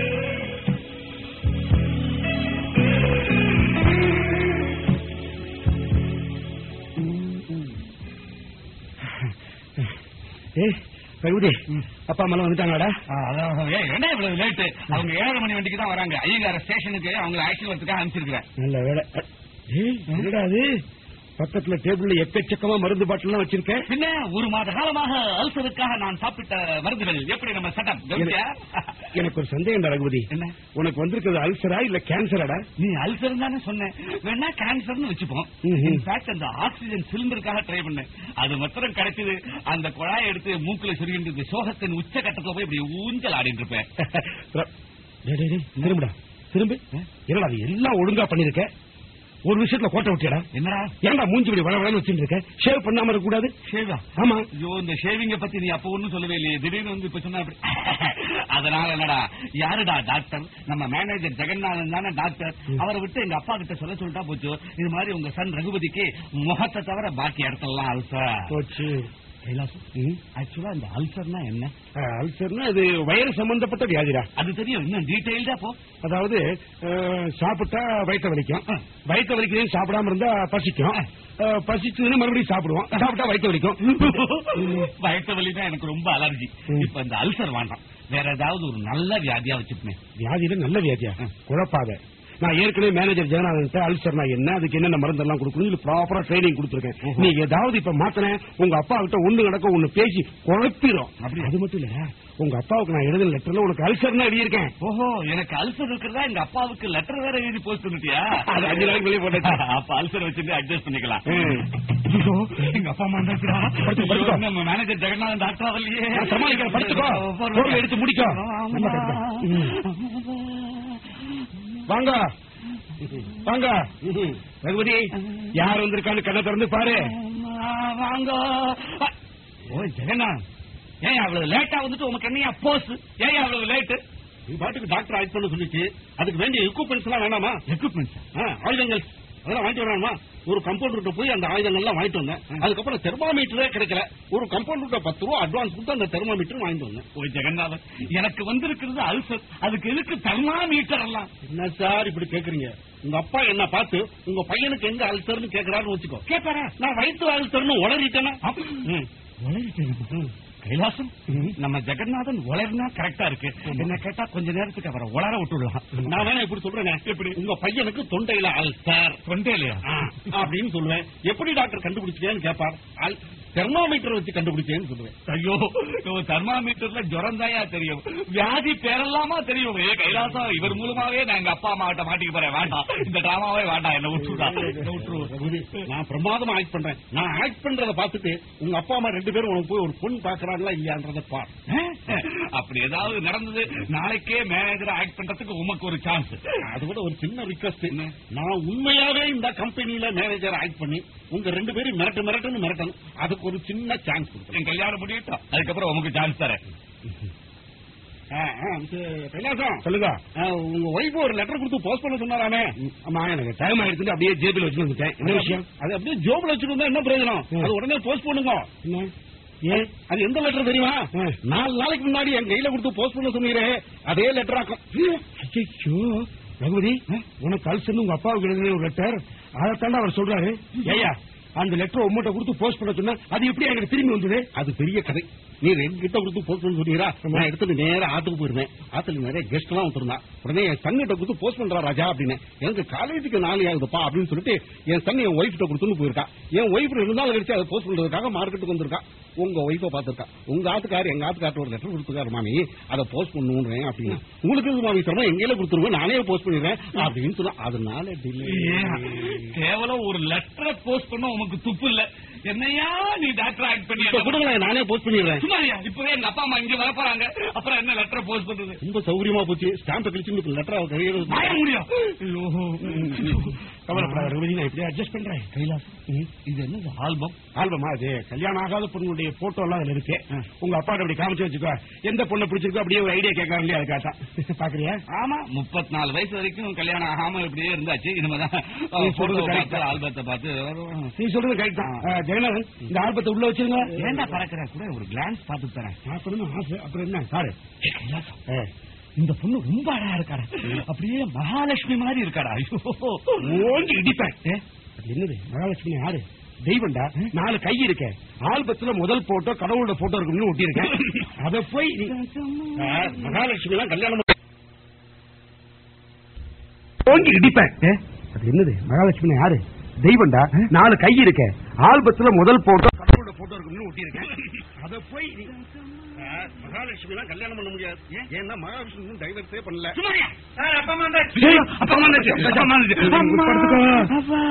ஏய் ரகுதி அப்பா அம்மா வந்துட்டாங்களாடா என்ன இவ்வளவு லேட்டு அவங்க ஏழரை மணி வண்டிக்கு தான் வராங்க ஐயங்கார ஸ்டேஷனுக்கு அவங்களை ஆசீர்வாதத்துக்காக அனுப்பிச்சிருக்கிறேன் நல்ல வேலை ஏய் என்னடா அது பக்கத்துல டேபிள்ல எக்கச்சக்கமா மருந்து பாட்டில் வச்சிருக்க பின்ன ஒரு மாத காலமாக அல்சருக்காக நான் சாப்பிட்ட மருந்துகள் எப்படி நம்ம சட்டம் கவனிச்சியா? எனக்கு ஒரு சந்தேகம் ரகுபதி என்ன உனக்கு வந்திருக்கிறது அல்சரா இல்ல கேன்சராடா நீ அல்சர் தானே சொன்னேன் வேணா கேன்சர்னு வச்சுப்போம் ம்ஹும். இன்ஃபேக்ட் அந்த ஆக்சிஜன் சிலிண்டருக்காக ட்ரை பண்ணேன் அது மாத்திரம் கிடைச்சது அந்த குழாயை எடுத்து மூக்குல சுருகிட்டு சோகத்தின் உச்ச கட்டத்துல போய் இப்படி ஊஞ்சல் ஆடிட்டு இருப்பேன் டேய், டேய், டேய், திரும்புடா திரும்பு என்னடா அது எல்லாம் ஒழுங்கா பண்ணிருக்க ஒரு விஷயத்துல கோட்டை விட்டியடா என்னடா ஏன்டா மூஞ்சி இப்படி வள வளன்னு வச்சுட்டு இருக்க ஷேவ் பண்ணாம இருக்க கூடாது ஷேவா ஆமா ஐயோ இந்த ஷேவிங்க பத்தி நீ அப்ப ஒண்ணும் சொல்லவே இல்லையே திடீர்னு வந்து இப்ப சொன்னா அப்படி அதனால என்னடா யாருடா டாக்டர் நம்ம மேனேஜர் ஜெகநாதன் தானே டாக்டர் அவரை விட்டு எங்க அப்பா கிட்ட சொல்ல சொல்லிட்டா போச்சு இது மாதிரி உங்க சன் ரகுபதிக்கு முகத்தை தவிர பாக்கி இடத்துலலாம் அல்சா போச்சு கைலாசம் ம். ஆக்சுவலா இந்த அல்சர்னா என்ன அஹ், அல்சர்னா இது வயிறு சம்பந்தப்பட்ட வியாதிடா அது தெரியும் இன்னும் டீடைல்டா போ அதாவது அஹ், சாப்பிட்டா வயிற்ற வலிக்கும் வயிற்ற வலிக்கிறேன் சாப்பிடாம இருந்தா பசிக்கும் அஹ், பசிச்சதுன்னு மறுபடியும் சாப்பிடுவோம் சாப்பிட்டா வயிற்ற வலிக்கும் வயிற்று வலி தான் எனக்கு ரொம்ப அலர்ஜி ம். இப்ப இந்த அல்சர் வேண்டாம் வேற ஏதாவது ஒரு நல்ல வியாதியா வச்சுப்பேன் வியாதியில நல்ல வியாதியா குழப்பாத நான் ஏற்கனவே மேனேஜர் ஜெகநாதன் அல்சர்னா என்ன அதுக்கு என்னென்ன மருந்தெல்லாம் கொடுக்கணும் ப்ராப்பரா ட்ரைனிங் கொடுத்துருக்கேன் நீ ஏதாவது இப்ப மாத்தின உங்க அப்பா கிட்ட ஒண்ணு நடக்க ஒண்ணு பேசி குழப்பிடும் அப்படி அது மட்டும் இல்ல உங்க அப்பாவுக்கு நான் எழுதின லெட்டர்ல உனக்கு அல்சர்னா எழுதியிருக்கேன் ஓஹோ எனக்கு அல்சர் இருக்கிறதா எங்க அப்பாவுக்கு லெட்டர் வேற எழுதி போஸ்ட் பண்ணிட்டியா அது அஞ்சு நாளைக்கு வெளியே போட்டாச்சு. அப்ப அல்சர் வச்சுட்டு அட்ஜஸ்ட் பண்ணிக்கலாம் ம். ஐயோ, எங்க அப்பா அம்மா வந்தாச்சுடா. படுத்து, படுத்துக்கோ. ஐயோ, நம்ம மேனேஜர் ஜெகநாதன் டாக்டர் வரலையே நான் சமாளிக்கிறேன், படுத்துக்கோ. பொருளை எடுத்து முடிக்கோ. நல்லா படுத்துக்கோ. வாங்க வாங்க ரகுபதி யார் வந்திருக்கான்னு கண்ணை திறந்து பாரு வாங்க ஓ ஜெகநாத் ஏன் அவ்வளவு லேட்டா வந்துட்டு உனக்கு என்னையா போஸ் ஏன் அவ்வளவு லேட்டு நீ பாட்டுக்கு டாக்டர் ஆக்ட் பண்ண சொல்லிச்சு அதுக்கு வேண்டிய எக்யூப்மெண்ட்ஸ் எல்லாம் வேணாமா எக்யூப்மெண்ட்ஸ் ஆ, ஆயுதங்கள் அதெல்லாம் வாங்கிட்டு வரணுமா ஒரு கம்பவுண்டர்கிட்ட போய் அந்த ஆயுதங்கள்லாம் வாங்கிட்டு வந்தேன் அதுக்கப்புறம் தெர்மாமீட்டரே கிடைக்கல ஒரு கம்பவுண்டர்கிட்ட பத்து ரூபா அட்வான்ஸ் கொடுத்து அந்த தெர்மாமீட்டர் வாங்கிட்டு வந்தேன் ஓ ஜெகநாதன் எனக்கு வந்திருக்கிறது அல்சர் அதுக்கு எதுக்கு தெர்மாமீட்டர் எல்லாம் என்ன சார் இப்படி கேக்குறீங்க உங்க அப்பா என்ன பார்த்து உங்க பையனுக்கு எங்க அல்சர்னு கேக்குறாருன்னு வச்சுக்கோ கேட்பாரா நான் வயிற்று அல்சர்னு உளறிட்டேனா ம். உளறிட்டேன் கைலாசம் நம்ம ஜெகநாதன் உளர்னா கரெக்டா இருக்கு என்ன கேட்டா கொஞ்ச நேரத்துக்கு அவரை உளர விட்டுடலாம் நான் வேணா இப்படி சொல்றேனே எப்படி உங்க பையனுக்கு தொண்டையில அல்சர் தொண்டையிலையா ஆ, அப்படின்னு சொல்லுவேன் எப்படி டாக்டர் கண்டுபிடிச்சேன்னு கேட்பார் தெர்மாமீட்டர் வச்சு கண்டுபிடிச்சேன்னு சொல்லுவேன் ஐயோ தெர்மாமீட்டர்ல ஜுரம் தாயா தெரியும் வியாதி பேரெல்லாமா தெரியும் ஏ கைலாசம் இவர் மூலமாவே நான் எங்க அப்பா அம்மா கிட்ட மாட்டிக்க போறேன் வேண்டாம் இந்த டிராமாவே வேண்டாம் என்ன விட்டுருடா என்ன விட்டுரு ரகுதி, நான் பிரமாதமா ஆக்ட் பண்றேன் நான் ஆக்ட் பண்றத பார்த்துட்டு உங்க அப்பா அம்மா ரெண்டு பேரும் உனக்கு போய் ஒரு பொண்ணு பாக்குறாங்களா இல்லையான்றத பார் அப்படி ஏதாவது நடந்தது நாளைக்கே மேனேஜர் ஆக்ட் பண்றதுக்கு உமக்கு ஒரு சான்ஸ் அது கூட ஒரு சின்ன ரிக்வஸ்ட் நான் உண்மையாவே இந்த கம்பெனில மேனேஜர் ஆக்ட் பண்ணி உங்க ரெண்டு பேரும் மிரட்டு மிரட்டுன்னு மிரட்டணும் அதுக்கு ஒரு சின்ன சான்ஸ் கொடுக்குறேன் என் கல்யாணம் முடியட்டும் அதுக்கப்புறம் உமக்கு சான்ஸ் தரேன் ஆ, ஆ, இது கைலாசம் சொல்லுங்க உங்க ஒய்ஃப் ஒரு லெட்டர் கொடுத்து போஸ்ட் பண்ண சொன்னாராமே ஆமா எனக்கு டைம் ஆயிடுச்சு அப்படியே ஜேபில் வச்சு வந்துட்டேன் என்ன விஷயம் அது அப்படியே ஜோபில் வச்சுட்டு வந்தா என்ன பிரயோஜனம் அது உடனே போஸ்ட் பண்ணுங்க ஏன் அது எந்த லெட்டர் தெரியுமா நாலு நாளைக்கு முன்னாடி என் கையில கொடுத்து போஸ்ட் பண்ண சொன்னீரே அதே லெட்டர் ஆக்கும் ஐயோ ரகுபதி உனக்கு அல்சன்னு உங்க அப்பாவுக்கு எழுதின ஒரு லெட்டர் அதைத்தாண்டா அவர் சொல்றாரு ஏயா அந்த லெட்டர் உங்கள்கிட்ட கொடுத்து போஸ்ட் பண்ண சொன்னா அது எப்படி எனக்கு திரும்பி வந்தது அது பெரிய கதை நீ என்கிட்ட கொடுத்து போஸ்ட் பண்ண சொன்னீரா நான் எடுத்துட்டு நேரா ஆத்துக்கு போயிருந்தேன் ஆத்துல நிறைய கெஸ்ட் எல்லாம் வந்திருந்தான் உடனே என் சன்னிட்ட கொடுத்து போஸ்ட் பண்றா ராஜா அப்படின்னு எனக்கு காலேஜுக்கு நாளை ஆகுதுப்பா அப்படின்னு சொல்லிட்டு என் சன் என் ஒய்ஃப்ட்ட கொடுத்துன்னு போயிருக்கா என் ஒய்ஃப் ரெண்டு நாள் கழிச்சு அதை போஸ்ட் பண்றதுக்காக மார்க்கெட்டுக்கு வந்திருக்கா உங்க ஒய்ஃபை பார்த்திருக்கா உங்க ஆத்துக்கார் எங்க ஆத்துக்கார்ட்ட ஒரு லெட்டர் கொடுத்துருக்காரு மாமி அதை போஸ்ட் பண்ணுன்றேன் அப்படின்னா உங்களுக்கு இது மாமி சிரமம் எங்கேயில கொடுத்துருவேன் நானே போஸ்ட் பண்ணிடுறேன் அப்படின்னு சொன்னா அதனால டிலே கேவலம் ஒரு லெட்டரை போஸ்ட் பண்ண உமக்கு துப்பு இல்ல என்னையா நீ டாக்டர் ஆக்ட் பண்ணி இப்ப கொடுங்களேன் நானே போஸ்ட் பண்ணிடுறேன் சும்மாரியா இப்பவே எங்க அப்பா அம்மா இங்க வர போறாங்க அப்புறம் என்ன லெட்டரை போஸ்ட் பண்றது ரொம்ப சௌகரியமா போச்சு ஸ்டாம்பை கழிச்சு லெட்டர் கையில் வாய முடியும் கவலைப்படாத ரகுபதி நான் இப்படியே அட்ஜஸ்ட் பண்றேன் கைலாசம் இது என்னது ஆல்பம் ஆல்பமா அது கல்யாணம் ஆகாத பொண்ணுடைய போட்டோ எல்லாம் அதுல இருக்கு உங்க அப்பாட்ட அப்படி காமிச்சு வச்சுக்கோ எந்த பொண்ணை பிடிச்சிருக்கோ அப்படியே ஒரு ஐடியா கேட்கறாரு இல்லையா அதுக்காக பாக்குறியா ஆமா முப்பத்தி நாலு வயசு வரைக்கும் கல்யாணம் ஆகாம இப்படியே இருந்தாச்சு இனிமேதான் நீ சொல்றது photo correct பார்த்து தான். ஆல்பத்தை பார்த்து நீ சொல்றது கரெக்ட் தான் அஹ், ஜெகநாதன் இந்த ஆல்பத்தை உள்ள வச்சிருங்க ஏண்டா பறக்கிற கூட ஒரு கிளான்ஸ் பார்த்து தரேன் பார்க்கணும்னு ஆசை அப்புறம் என்ன சாரு கைலாசம் ஏய், இந்த பொண்ணு ரொம்ப அழகா இருக்காடா அப்படியே மகாலட்சுமி மாதிரி இருக்காடா ஐயோ ஓங்கி இடிப்பேன் ஏ, அது என்னது மகாலட்சுமி யாரு தெய்வம்டா நாலு கை இருக்க ஆல்பத்துல முதல் போட்டோ கடவுளோட போட்டோ இருக்குன்னு ஒட்டி இருக்கேன் அத போய் நீ- ஆ, மகாலட்சுமி எல்லாம் கல்யாணம் பண்ண- ஓங்கி இடிப்பேன் ஏ, அது என்னது மகாலட்சுமி யாரு தெய்வம்டா நாலு கை இருக்க ஆல்பத்துல முதல் போட்டோ கடவுளோட போட்டோ இருக்குன்னு ஒட்டி இருக்கேன் அத போய் நீ- ஆ, மகாலட்சுமி எல்லாம் கல்யாணம் பண்ண முடியாது ஏன்னா மகாவிஷ்ணு டைவர்ஸே பண்ணல ஐயோ, அப்பா அம்மா வந்துருச்சு, அப்பா அம்மா வந்துருச்சு. அம்மா, அப்பா.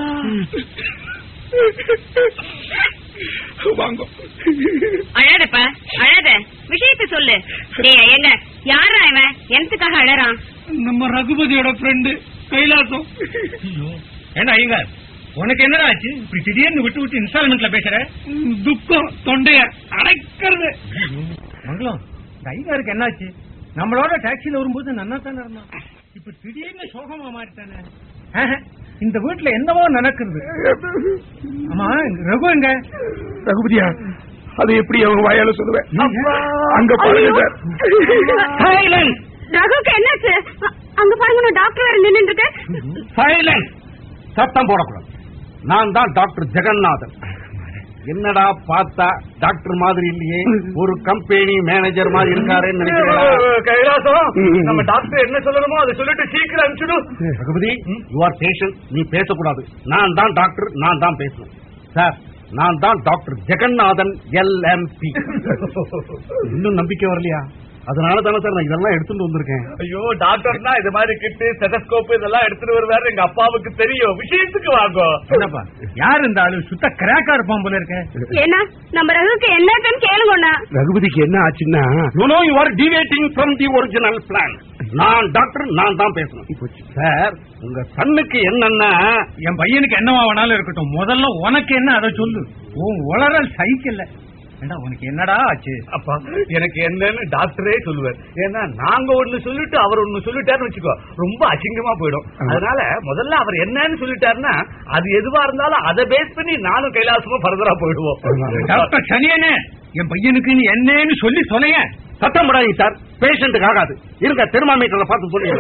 வாங்க அழாதப்பா அழாத விஷயத்தை சொல்லு டேய் எங்க யாரா இவன் எனத்துக்காக அழறான் நம்ம ரகுபதியோட ஃப்ரெண்டு கைலாசம் ஏண்டா ஐயங்க உனக்கு என்னடா ஆச்சு இப்படி திடீர்னு விட்டு விட்டு இன்ஸ்டால்மெண்ட்ல பேசுற ம், துக்கம் தொண்டைய அடைக்கிறது மங்களம் இந்த ஐயங்காருக்கு என்னாச்சு நம்மளோட டாக்ஸில வரும்போது நன்னா தானே இருந்தான் இப்ப திடீர்னு சோகமா மாறிட்டானே ஆஹா, இந்த வீட்டுல என்னவோ நடக்குது ஆமா ரகு எங்க ரகுபதியா அது எப்படி அவங்க வாயால சொல்லுவேன் அங்க பாருங்க சார் சைலன்ஸ் ரகுக்கு என்னாச்சு அ- அங்க பாருங்க நான் டாக்டர் வேற நின்னுட்டு இருக்கேன் சைலன்ஸ் சத்தம் போடக்கூடாது நான் தான் டாக்டர் ஜெகநாதன் என்னடா பார்த்தா டாக்டர் மாதிரி இல்லையே ஒரு கம்பெனி மேனேஜர் மாதிரி இருக்காருன்னு நினைக்கிறேன் கைலாசம் ம். நம்ம டாக்டர் என்ன சொல்லணுமோ அதை சொல்லிட்டு சீக்கிரம் அனுப்பிச்சுடு ரகுபதி யூ ஆர் பேஷண்ட் நீ பேசக்கூடாது நான் தான் டாக்டர் நான் தான் பேசணும் சார் நான் தான் டாக்டர் ஜெகநாதன் எல்எம்பி இன்னும் நம்பிக்கை வரலையா அதனால தானே சார் நான் இதெல்லாம் எடுத்துட்டு வந்திருக்கேன் ஐயோ டாக்டர்னா இது மாதிரி கிட்டு ஸ்டெதஸ்கோப் இதெல்லாம் எடுத்துட்டு வருவாரு எங்க அப்பாவுக்கு தெரியும் விஷயத்துக்கு வாங்கோ என்னப்பா யார் இந்த ஆளு சுத்த கிராக்கா இருப்பான் போல இருக்க ஏன்னா நம்ம ரகுக்கு என்னன்னு கேளுங்கண்ணா ரகுபதிக்கு என்ன ஆச்சுன்னா you know you are deviating from the original plan நான் டாக்டர் நான் தான் பேசணும் சார் உங்க சன்னுக்கு என்னன்னா என் பையனுக்கு என்னவா வேணாலும் இருக்கட்டும் முதல்ல உனக்கு என்ன அதை சொல்லு உன் உளறல் சைக்கிள்ல ஏண்டா உனக்கு என்னடா ஆச்சு அப்பா எனக்கு என்னன்னு டாக்டரே சொல்லுவார் ஏன்னா நாங்க ஒண்ணு சொல்லிட்டு அவர் ஒண்ணு சொல்லிட்டாருன்னு வச்சுக்கோ ரொம்ப அசிங்கமா போயிடும் அதனால முதல்ல அவர் என்னன்னு சொல்லிட்டாருன்னா அது எதுவா இருந்தாலும் அதை பேஸ் பண்ணி நானும் கைலாசமா ஃபர்தரா போயிடுவோம் டாக்டர் சனியனே என் பையனுக்கு நீ என்னன்னு சொல்லி சொலைய சத்தம் படாதீங்க சார் பேஷண்ட்டுக்கு ஆகாது இருங்க தெர்மாமீட்டர்ல பார்த்து சொல்லி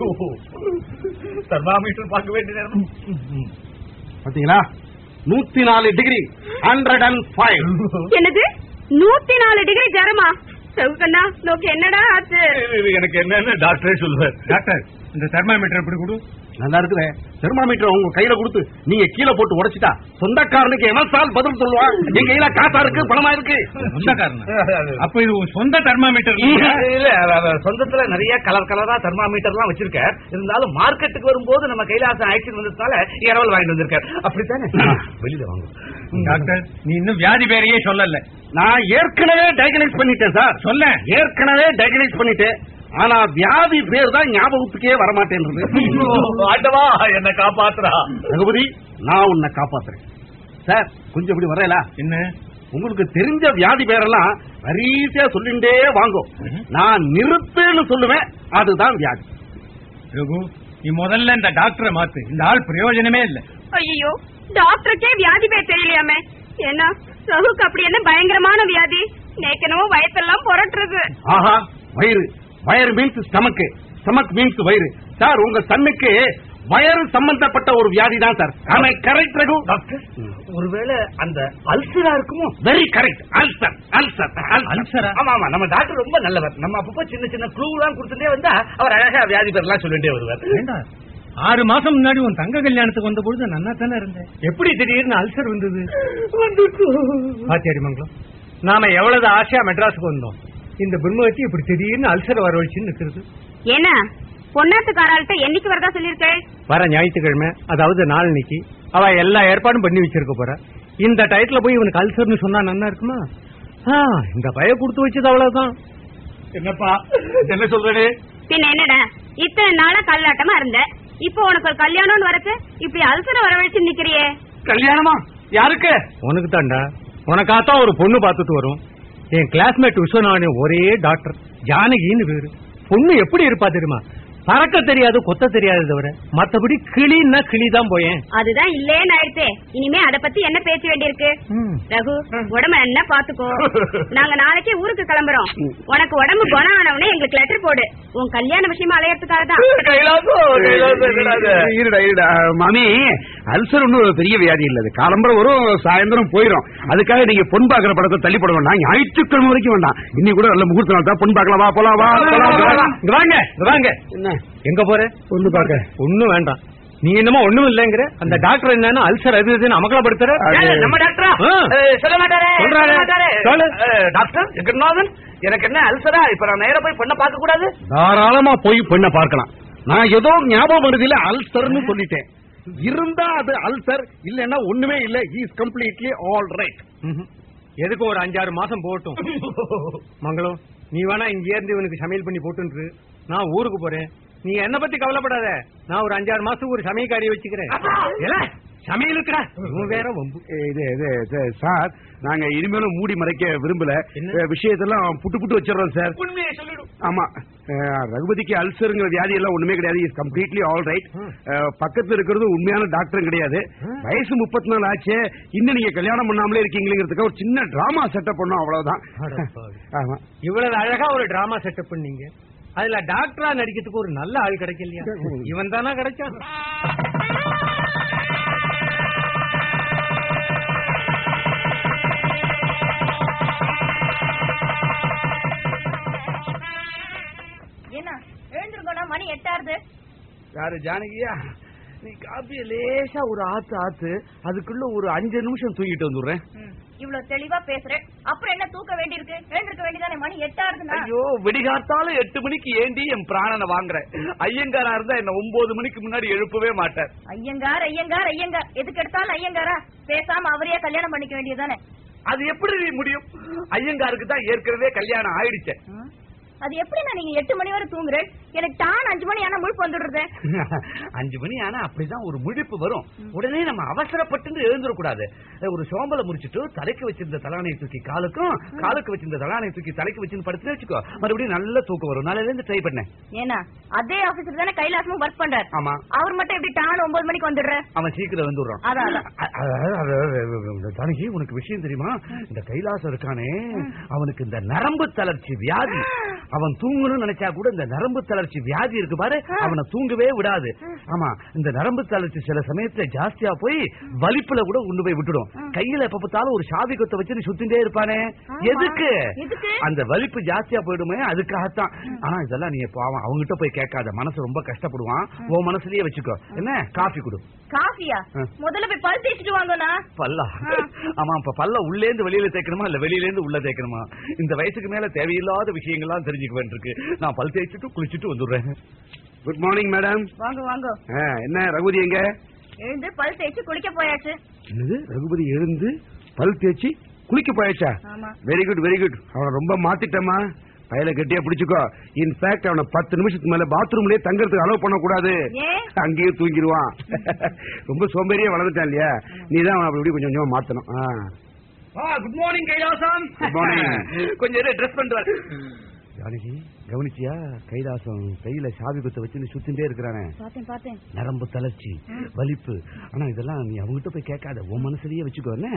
தெர்மாமீட்டர் பார்க்க வேண்டிய நேரம் பாத்தீங்களா நூத்தி நாலு டிகிரி ஹண்ட்ரட் அண்ட் ஃபைவ் என்னது நூத்தி நாலு டிகிரி ஜரமா ரகுக்கண்ணா நோக்கு என்னடா ஆச்சு எனக்கு என்னன்னு டாக்டரே சொல்லுவார் டாக்டர் இந்த தெர்மாமீட்டர் எப்படி கொடு நல்லா இருக்குதே தெர்மாமீட்டர் உங்க கையில கொடுத்து நீங்க கீழே போட்டு உடைச்சிட்டா சொந்தக்காரனுக்கு எவன் சால் பதில் சொல்லுவான் என் கையில காசா இருக்கு பணமா இருக்கு சொந்தக்காரன் அப்ப இது உன் சொந்த தெர்மாமீட்டர் இல்ல அவ- அவ சொந்தத்துல நிறைய கலர் கலரா தெர்மாமீட்டர் எல்லாம் வச்சிருக்கார் இருந்தாலும் மார்க்கெட்டுக்கு வரும்போது நம்ம கைலாசம் ஆக்சிடென்ட் வந்ததுனால இரவல் வாங்கிட்டு வந்திருக்கார் அப்படித்தானே வெளியில வாங்க டாக்டர் நீ இன்னும் வியாதி பேரையே சொல்லல நான் ஏற்கனவே டயக்னைஸ் பண்ணிட்டேன் சார் சொல்ல ஏற்கனவே டயக்னைஸ் பண்ணிட்டேன் ஆனா வியாதி பேர் தான் ஞாபகத்துக்கே வரமாட்டேன்றது ஆண்டவா என்ன காப்பாத்துறா ரகுபதி நான் உன்னை காப்பாத்துறேன் சார் கொஞ்சம் இப்படி வரல என்ன உங்களுக்கு தெரிஞ்ச வியாதி பேரெல்லாம் வரிசையா சொல்லிண்டே வாங்கோ நான் நிறுத்துன்னு சொல்லுவேன் அதுதான் வியாதி ரகு நீ முதல்ல இந்த டாக்டரை மாத்து இந்த ஆள் பிரயோஜனமே இல்ல ஐயோ டாக்டருக்கே வியாதி பேர் தெரியலையாமே ஏன்னா ரகுக்கு அப்படி என்ன பயங்கரமான வியாதி நேக்கனவோ வயத்தெல்லாம் புரட்டுறது ஆஹா வயிறு வயர் மீன்ஸ் ஸ்டமக்கு ஸ்டமக் மீன்ஸ் வயிறு சார் உங்க சன்னுக்கு வயறு சம்பந்தப்பட்ட ஒரு வியாதி தான் சார் ஆனா கரெக்ட் ரகு டாக்டர் ஒருவேளை அந்த அல்சரா இருக்குமோ வெரி கரெக்ட் அல்சர் அல்சர் அல்சரா? ஆமா ஆமா நம்ம டாக்டர் ரொம்ப நல்லவர் நம்ம அப்பப்போ சின்ன சின்ன க்ளூ எல்லாம் கொடுத்துட்டே வந்தா அவர் அழகா வியாதி பேர்லாம் சொல்லிட்டே வருவார் ஏண்டா ஆறு மாசம் முன்னாடி உன் தங்க கல்யாணத்துக்கு வந்த பொழுது நன்னா தானே இருந்தேன் எப்படி திடீர்னு அல்சர் வந்தது ஆச்சாரி மங்கலம் நாம எவ்வளவு ஆசையா மெட்ராஸுக்கு வந்தோம் இந்த பிரம்மவத்தி இப்படி திடீர்னு அல்சர் வரவழைச்சுன்னு நிக்கிறது ஏன்னா பொன்னாத்துக்காராள்கிட்ட என்னைக்கு வரதா சொல்லியிருக்கேன் வர ஞாயிற்றுக்கிழமை அதாவது நாளன்னைக்கு அவ எல்லா ஏற்பாடும் பண்ணி வச்சிருக்க போற இந்த டயத்துல போய் இவனுக்கு அல்சர்னு சொன்னா நன்னா இருக்குமா ஆ, இந்த பய கொடுத்து வச்சது அவ்வளவுதான் என்னப்பா என்ன சொல்றே பின்ன என்னடா இத்தனை நாளா கல்லாட்டமா இருந்த இப்போ உனக்கு ஒரு கல்யாணம்னு வரக்கு இப்படி அல்சர வரவழைச்சு நிக்கிறியே கல்யாணமா யாருக்கு உனக்கு தாண்டா உனக்காத்தான் ஒரு பொண்ணு பார்த்துட்டு வரும் என் கிளாஸ்மேட் விஸ்வநாதன் ஒரே டாக்டர் ஜானகின்னு பேரு பொண்ணு எப்படி இருப்பா தெரியுமா பறக்க தெரியாது கொத்த தெரியாது தவிர மத்தபடி கிளின்னா கிளி தான் போயேன் அதுதான் இல்லேன்னு ஆயிடுச்சே இனிமே அத பத்தி என்ன பேச வேண்டியிருக்கு ரகு உடம்ப என்ன பாத்துக்கோ நாங்க நாளைக்கே ஊருக்கு கிளம்புறோம் உனக்கு உடம்பு குணம் ஆனவனே எங்களுக்கு லெட்டர் போடு உன் கல்யாண விஷயமா அலையறதுக்காக தான் கைலாசம் கைலாசம் என்னடா இது? இருடா இருடா மாமி அல்சர் ஒன்றும் ஒரு பெரிய வியாதி இல்ல அது காலம்பரம் வரும் சாயந்தரம் போயிடும் அதுக்காக நீங்க பொன் பாக்குற படத்தை தள்ளி போட வேண்டாம் ஞாயிற்றுக்கிழமை வரைக்கும் வேண்டாம் இன்னைக்கு கூட நல்ல முகூர்த்த நாள் தான் பொன் பார்க்கலாம் வா போலாம் வா போலாம், வா. இங்க வாங்க இங்க வாங்க என்ன எங்க போற பொண்ணு பார்க்க ஒண்ணும் வேண்டாம் நீ என்னமோ ஒண்ணும் இல்லங்கிற அந்த டாக்டர் என்னன்னா அல்சர் அது இதுன்னு அமக்கலப்படுத்துற அது- ஏய், நம்ம டாக்டரா ஆ. ஏய், சொல்ல மாட்டாரே சொல்றாரு. சொல்ல மாட்டாரே. சொல்லு. ஏய், டாக்டர் ஜெகநாதன் எனக்கு என்ன அல்சரா இப்ப நான் நேரா போய் பொண்ணை பார்க்க கூடாது தாராளமா போய் பெண்ணை பார்க்கலாம் நான் ஏதோ ஞாபகம் வருதில்ல அல்சர்னு சொல்லிட்டேன் இருந்தா அது அல்சர் இல்லன்னா ஒண்ணுமே இல்ல இஸ் கம்ப்ளீட்லி ஆல் ரைட் ம்ஹும். எதுக்கு ஒரு அஞ்சாறு மாசம் போகட்டும் மங்களம் நீ வேணா இங்க இருந்து இவனுக்கு சமையல் பண்ணி போட்டுன்று நான் ஊருக்கு போறேன் நீ என்ன பத்தி கவலைப்படாத நான் ஒரு அஞ்சாறு மாசத்துக்கு ஒரு சமையக்காரியை வச்சுக்கிறேன் அப்பா, ஏல, சமையலுக்குடா இவன் வேற வம்பு இது இது இது, சார் நாங்க இனிமேலும் மூடி மறைக்க விரும்பல என்ன? அஹ், விஷயத்தெல்லாம் புட்டு புட்டு வச்சிடறோம் சார் உண்மையை சொல்லிடும் ஆமா அஹ், ரகுபதிக்கு அல்சருங்கிற வியாதி எல்லாம் ஒண்ணுமே கிடையாது இஸ் கம்ப்ளீட்லி ஆல் ரைட் ம். பக்கத்துல இருக்கிறது உண்மையான டாக்டரும் கிடையாது ம். வயசு முப்பத்தி நாலு ஆச்சு இன்னும் நீங்க கல்யாணம் பண்ணாமலே இருக்கீங்கிறதுக்கு ஒரு சின்ன டிராமா செட்டப் பண்ணோம் அவ்வளவுதான் அடப்பாவி. ஆமா இவ்வளவு அழகா ஒரு டிராமா செட்டப் பண்ணீங்க அதுல டாக்டரா நடிக்கிறதுக்கு ஒரு நல்ல ஆள் கிடைக்கலையா இவன் தானா கிடைச்சான் என்ன எழுந்திருக்கோனா மணி எட்டாருது யாரு ஜானகியா நீ காப்பிய லேசா ஒரு ஆத்து ஆத்து அதுக்குள்ள ஒரு அஞ்சு நிமிஷம் தூங்கிட்டு வந்துடுறேன் இவ்வளவு தெளிவா பேசுறேன் அப்புறம் என்ன தூக்க வேண்டியிருக்கு எழுந்திருக்க வேண்டியதானே மணி எட்டாருதுன்னா ஐயோ வெடிகாத்தால எட்டு மணிக்கு ஏண்டி என் பிராணனை வாங்குறேன் ஐயங்காரா இருந்தா என்ன ஒன்பது மணிக்கு முன்னாடி எழுப்பவே மாட்டார் ஐயங்கார் ஐயங்கார் ஐயங்கார் எதுக்கு எடுத்தாலும் ஐயங்காரா பேசாம அவரையே கல்யாணம் பண்ணிக்க வேண்டியதானே அது எப்படி முடியும் ஐயங்காருக்கு தான் ஏற்கனவே கல்யாணம் ஆயிடுச்சே அது எப்படிண்ணா நீங்க எட்டு மணி வரை தூங்குறேன் எனக்கு டான் அஞ்சு மணி ஆனா முழுப்பு வந்துடுறது அஞ்சு மணி ஆனா அப்படிதான் ஒரு முழிப்பு வரும் உடனே நம்ம அவசரப்பட்டு எழுந்துடக்கூடாது ஒரு சோம்பலை முடிச்சிட்டு தலைக்கு வச்சிருந்த தலானையை தூக்கி காலுக்கும் காலுக்கு வச்சிருந்த தலானையை தூக்கி தலைக்கு வச்சிருந்து படுத்து வச்சுக்கோ மறுபடியும் நல்ல தூக்கம் வரும் நாளையில இருந்து ட்ரை பண்ணேன் ஏன்னா அதே ஆபீஸ்ல தானே கைலாசமும் ஒர்க் பண்றாரு ஆமா அவர் மட்டும் எப்படி டான் ஒன்பது மணிக்கு வந்துடுற அவன் சீக்கிரம் வந்துடுறான் அதான் அதான் அ- அ- அ- ஜானகி உனக்கு விஷயம் தெரியுமா இந்த கைலாசம் இருக்கானே அவனுக்கு இந்த நரம்பு தளர்ச்சி வியாதி அவன் தூங்கணும்னு நினைச்சா கூட இந்த நரம்பு தளர்ச்சி வியாதி இருக்கு பாரு அவனை தூங்கவே விடாது ஆமா இந்த நரம்பு தளர்ச்சி சில சமயத்துல ஜாஸ்தியா போய் வலிப்புல கூட கொண்டு போய் விட்டுடும் கையில எப்ப பார்த்தாலும் ஒரு சாவி கொத்த வச்சு நீ சுத்திட்டே இருப்பானே ஆமா. எதுக்கு எதுக்கு? அந்த வலிப்பு ஜாஸ்தியா போயிடுமே அதுக்காகத்தான் ஆனா இதெல்லாம் நீ பாவம் அவங்ககிட்ட போய் கேட்காத மனசு ரொம்ப கஷ்டப்படுவான் உன் மனசுலயே வச்சுக்கோ என்ன காஃபி கொடு காஃபியா ஆ. முதல்ல போய் பல் தேய்ச்சிட்டு வாங்கண்ணா பல்லா ஆ. ஆமா இப்ப பல்ல உள்ளே இருந்து வெளியில தேய்க்கணுமா இல்ல வெளியில இருந்து உள்ள தேய்க்கணுமா இந்த வயசுக்கு மேல தேவையில்லாத விஷயங்கள்லாம் தெரிஞ்சுக்க வேண்டியிருக்கு நான் பல் தேய்ச்சிட்டு குளிச்சிட்டு வந்துடுறேன் குட் மார்னிங் மேடம் வாங்க வாங்க என்ன ரகுபதி எங்க எழுந்து பல் தேய்ச்சி குளிக்க போயாச்சு என்னது ரகுபதி எழுந்து பல் தேய்ச்சி குளிக்க போயாச்சா ஆமா வெரி குட் வெரி குட் அவனை ரொம்ப மாத்திட்டமா பயல கட்டியா பிடிச்சுக்கோ இன்ஃபேக்ட் அவனை பத்து நிமிஷத்துக்கு மேல பாத்ரூம்லயே தங்கறதுக்கு அலோவ் பண்ண கூடாது ஏன் அங்கேயே தூங்கிடுவான் ரொம்ப சோம்பேறியா வளர்ந்துட்டான் இல்லையா நீ தான் அவனை அப்படி இப்படி கொஞ்சம் கொஞ்சமா மாத்தணும் good morning Kailasam Good morning. கொஞ்சம் ட்ரெஸ் பண்ணிட்டு வர ஜானகி கவனிச்சியா கைலாசம் கையில சாவி குத்த வச்சு சுத்திட்டே இருக்கிறானே பார்த்தேன் பார்த்தேன் நரம்பு தளர்ச்சி வலிப்பு ஆனா இதெல்லாம் நீ அவங்ககிட்ட போய் கேட்காத உன் மனசுலயே வச்சுக்கோ என்ன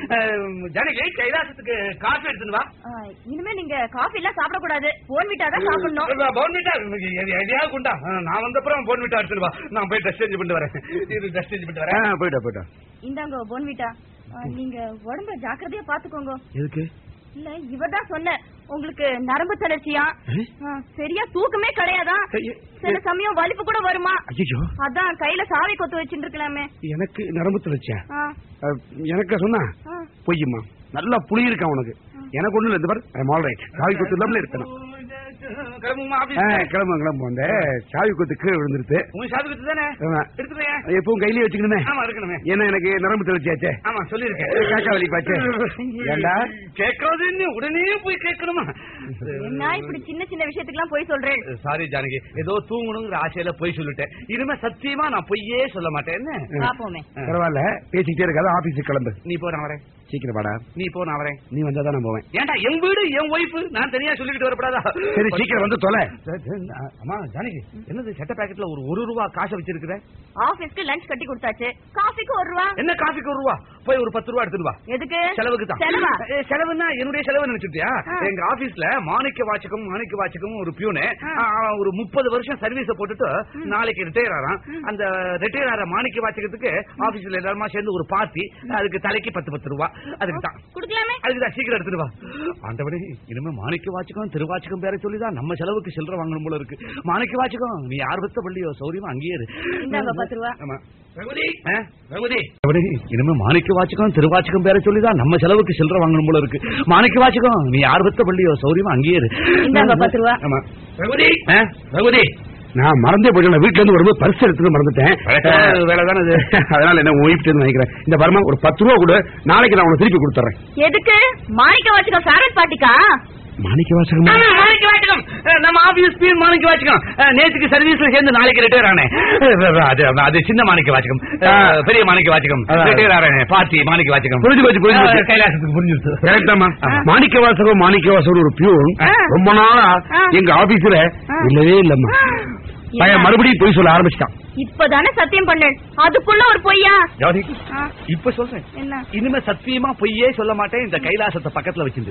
ஜானகி கைலாசத்துக்கு காஃபி எடுத்துன்னு வா ஆ, இனிமே நீங்க காஃபி எல்லாம் சாப்பிடக்கூடாது போன் விட்டா தான் சாப்பிடணும் போன்விட்டா எதையாவது குண்டா நான் வந்தப்புறம் போன்விட்டா எடுத்துட்டு வா நான் போய் ட்ரெஸ் சேஞ்ச் பண்ணிட்டு வரேன் இது ட்ரெஸ் சேஞ்ச் பண்ணிட்டு வரேன் போயிட்டா போயிட்டா இந்தாங்க போன் விட்டா நீங்க உடம்ப ஜாக்கிரதையா பாத்துக்கோங்க எதுக்கு இல்ல இவர்தான் சொன்ன உங்களுக்கு நரம்பு தளர்ச்சியா ஆ, சரியா தூக்கமே கிடையாதான் ஐய, சில சமயம் வலிப்பு கூட வருமா ஐயோ அதான் கையில சாவி கொத்து வச்சுட்டு இருக்கலாமே எனக்கு நரம்பு தளர்ச்சியா ஆ, அஹ், எனக்கு சொன்னா ஆ. பொய்யுமா நல்லா புளி இருக்கா உனக்கு எனக்கு ஒண்ணு இல்ல இந்த பாரு ஐம் ஆல் ரைட் சாவி கொத்து இல்லாமல இருக்கணும் கிளம்புமா ஆ, கிளம்பு கிளம்பு அந்த சாவி கொத்து கீழே விழுந்துருது உன் சாது குத்து தானே ஆமா. எடுத்துறேன் எப்பவும் கையிலேயே வச்சுக்கணுமே ஆமா இருக்கணுமே ஏன்னா எனக்கு நரம்பு தளர்ச்சியாச்சே ஆமா சொல்லிருக்கேன் காக்கா வலி பாச்சே ஏண்டா கேட்காதுன்னு உடனே போய் கேட்கணுமா என்ன இப்படி சின்ன சின்ன விஷயத்துக்குலாம் போய் சொல்றேன் சாரி ஜானகி ஏதோ தூங்கணுங்கிற ஆசையில போய் சொல்லிட்டேன் இனிமே சத்தியமா நான் பொய்யே சொல்ல மாட்டேன் என்ன பாப்போமே பரவாயில்ல பேசிக்கிட்டே இருக்காத ஆபீஸுக்கு கிளம்பு நீ போ நான் வரேன் சீக்கிரம் வாடா நீ போ நான் வரேன் நீ வந்தா தான் நான் போவேன் ஏன்டா என் வீடு என் ஒய்ஃப் நான் தனியா சொல்லிக்கிட்டு வரப்படாதா சரி சீக்கிரம் வந்து தொலை அம்மா ஜானகி என்னது சட்ட பாக்கெட்ல ஒரு ஒரு ரூபா காசை வச்சிருக்கிற ஆபீஸ்க்கு லஞ்ச் கட்டி கொடுத்தாச்சு காஃபிக்கு ஒரு ரூபா என்ன காசுக்கு ஒரு ரூபா போய் ஒரு பத்து ரூபா எடுத்துட்டு வா எதுக்கு செலவுக்கு தான் செலவா ஏ, செலவுன்னா என்னுடைய செலவு நினைச்சுட்டியா ஆ. எங்க ஆபீஸ்ல மாணிக்க வாச்சகம் மாணிக்க வாச்சகம் ஒரு பியூனு ஆ. ஆ, அவன் ஒரு முப்பது வருஷம் சர்வீஸ போட்டுட்டு நாளைக்கு ரிட்டையர் ஆறான் அந்த ரிட்டையர் ஆற மாணிக்க வாச்சகத்துக்கு ஆபீஸ்ல எல்லாருமா சேர்ந்து ஒரு பார்ட்டி அதுக்கு தலைக்கு பத்து பத்து ரூபா அதுக்கு தான் குடுக்கலாமே அதுக்கு தான் சீக்கிரம் எடுத்துட்டு வா ஆண்டவனே இனிமே மாணிக்க வாச்சகம் திருவாச்சகம் பேர சொல்லிதான் நம்ம செலவுக்கு சில்லற வாங்கணும் போல இருக்கு மாணிக்க வாச்சகம் நீ யார் வித்த பள்ளியோ சௌரியமா அங்கேயே இரு இந்தாங்க பத்து ரூபா ஆமா ரகுதி ஆ, ரகுதி ரகுதி இனிமே மாணிக்க வாச்சகம் திருவாச்சகம் பேர சொல்லிதான் நம்ம செலவுக்கு சில்லற வாங்கணும் போல இருக்கு மாணிக்க வாச்சகம் நீ யார் வித்த பள்ளியோ சௌரியமா அங்கேயே இரு இந்தாங்க பத்து ரூபா. ஆமா ரகுதி ஆ, ரகுதி நான் மறந்தே போயிட்டேன் வீட்டுல இருந்து வரும்போது பரிசு எடுத்து மறந்துட்டேன் வழக்கமான வேலை தானே இது. அதனால என்ன ஒய்ஃப்ட்டு நினைக்கிறேன் இந்த பர்மா ஒரு பத்து ரூபா கொடு நாளைக்கு நான் உனக்கு திருப்பி கொடுத்துறேன் எதுக்கு மாணிக்க வச்சுக்க ஃபேவரட் பார்ட்டிக்கா மாணிக்க வாசகமா ஆமா, மாணிக்க வாச்சகம் நம்ம ஆபீஸ் பீன் மாணிக்க வாச்சிக்கம் அஹ், நேத்துக்கு சர்வீஸ்ல சேர்ந்து நாளைக்கு ரிட்டையர் ஆனேன் அஹ், அது அது சின்ன மாணிக்க வாச்சிக்கம் அஹ், பெரிய மாணிக்க வாச்சிக்கம் அதான். ரிட்டையர் ஆனேன் பார்ட்டி மாணிக்க வாச்சிக்கம் புரிஞ்சு போச்சு புரிஞ்சு போச்சு அஹ், கைலாசத்துக்கு புரிஞ்சுச்சு கரெக்டாமா மாணிக்க வாசகம் மாணிக்க வாசகம் ஒரு பியூன் ஆ. ரொம்ப நாளா ஆ. எங்க ஆபீஸ்ல ஆ. இல்லவே இல்லம்மா பையன் மறுபடியும் பொய் சொல்ல ஆரம்பிச்சிட்டான் இப்பதானே சத்தியம் பண்ண அதுக்குள்ள ஒரு பொய்யா ஜானகி ஆ, இப்ப சொல்றேன் என்ன இனிமே சத்தியமா பொய்யே சொல்ல மாட்டேன் இந்த கைலாசத்தை பக்கத்துல வச்சிருந்து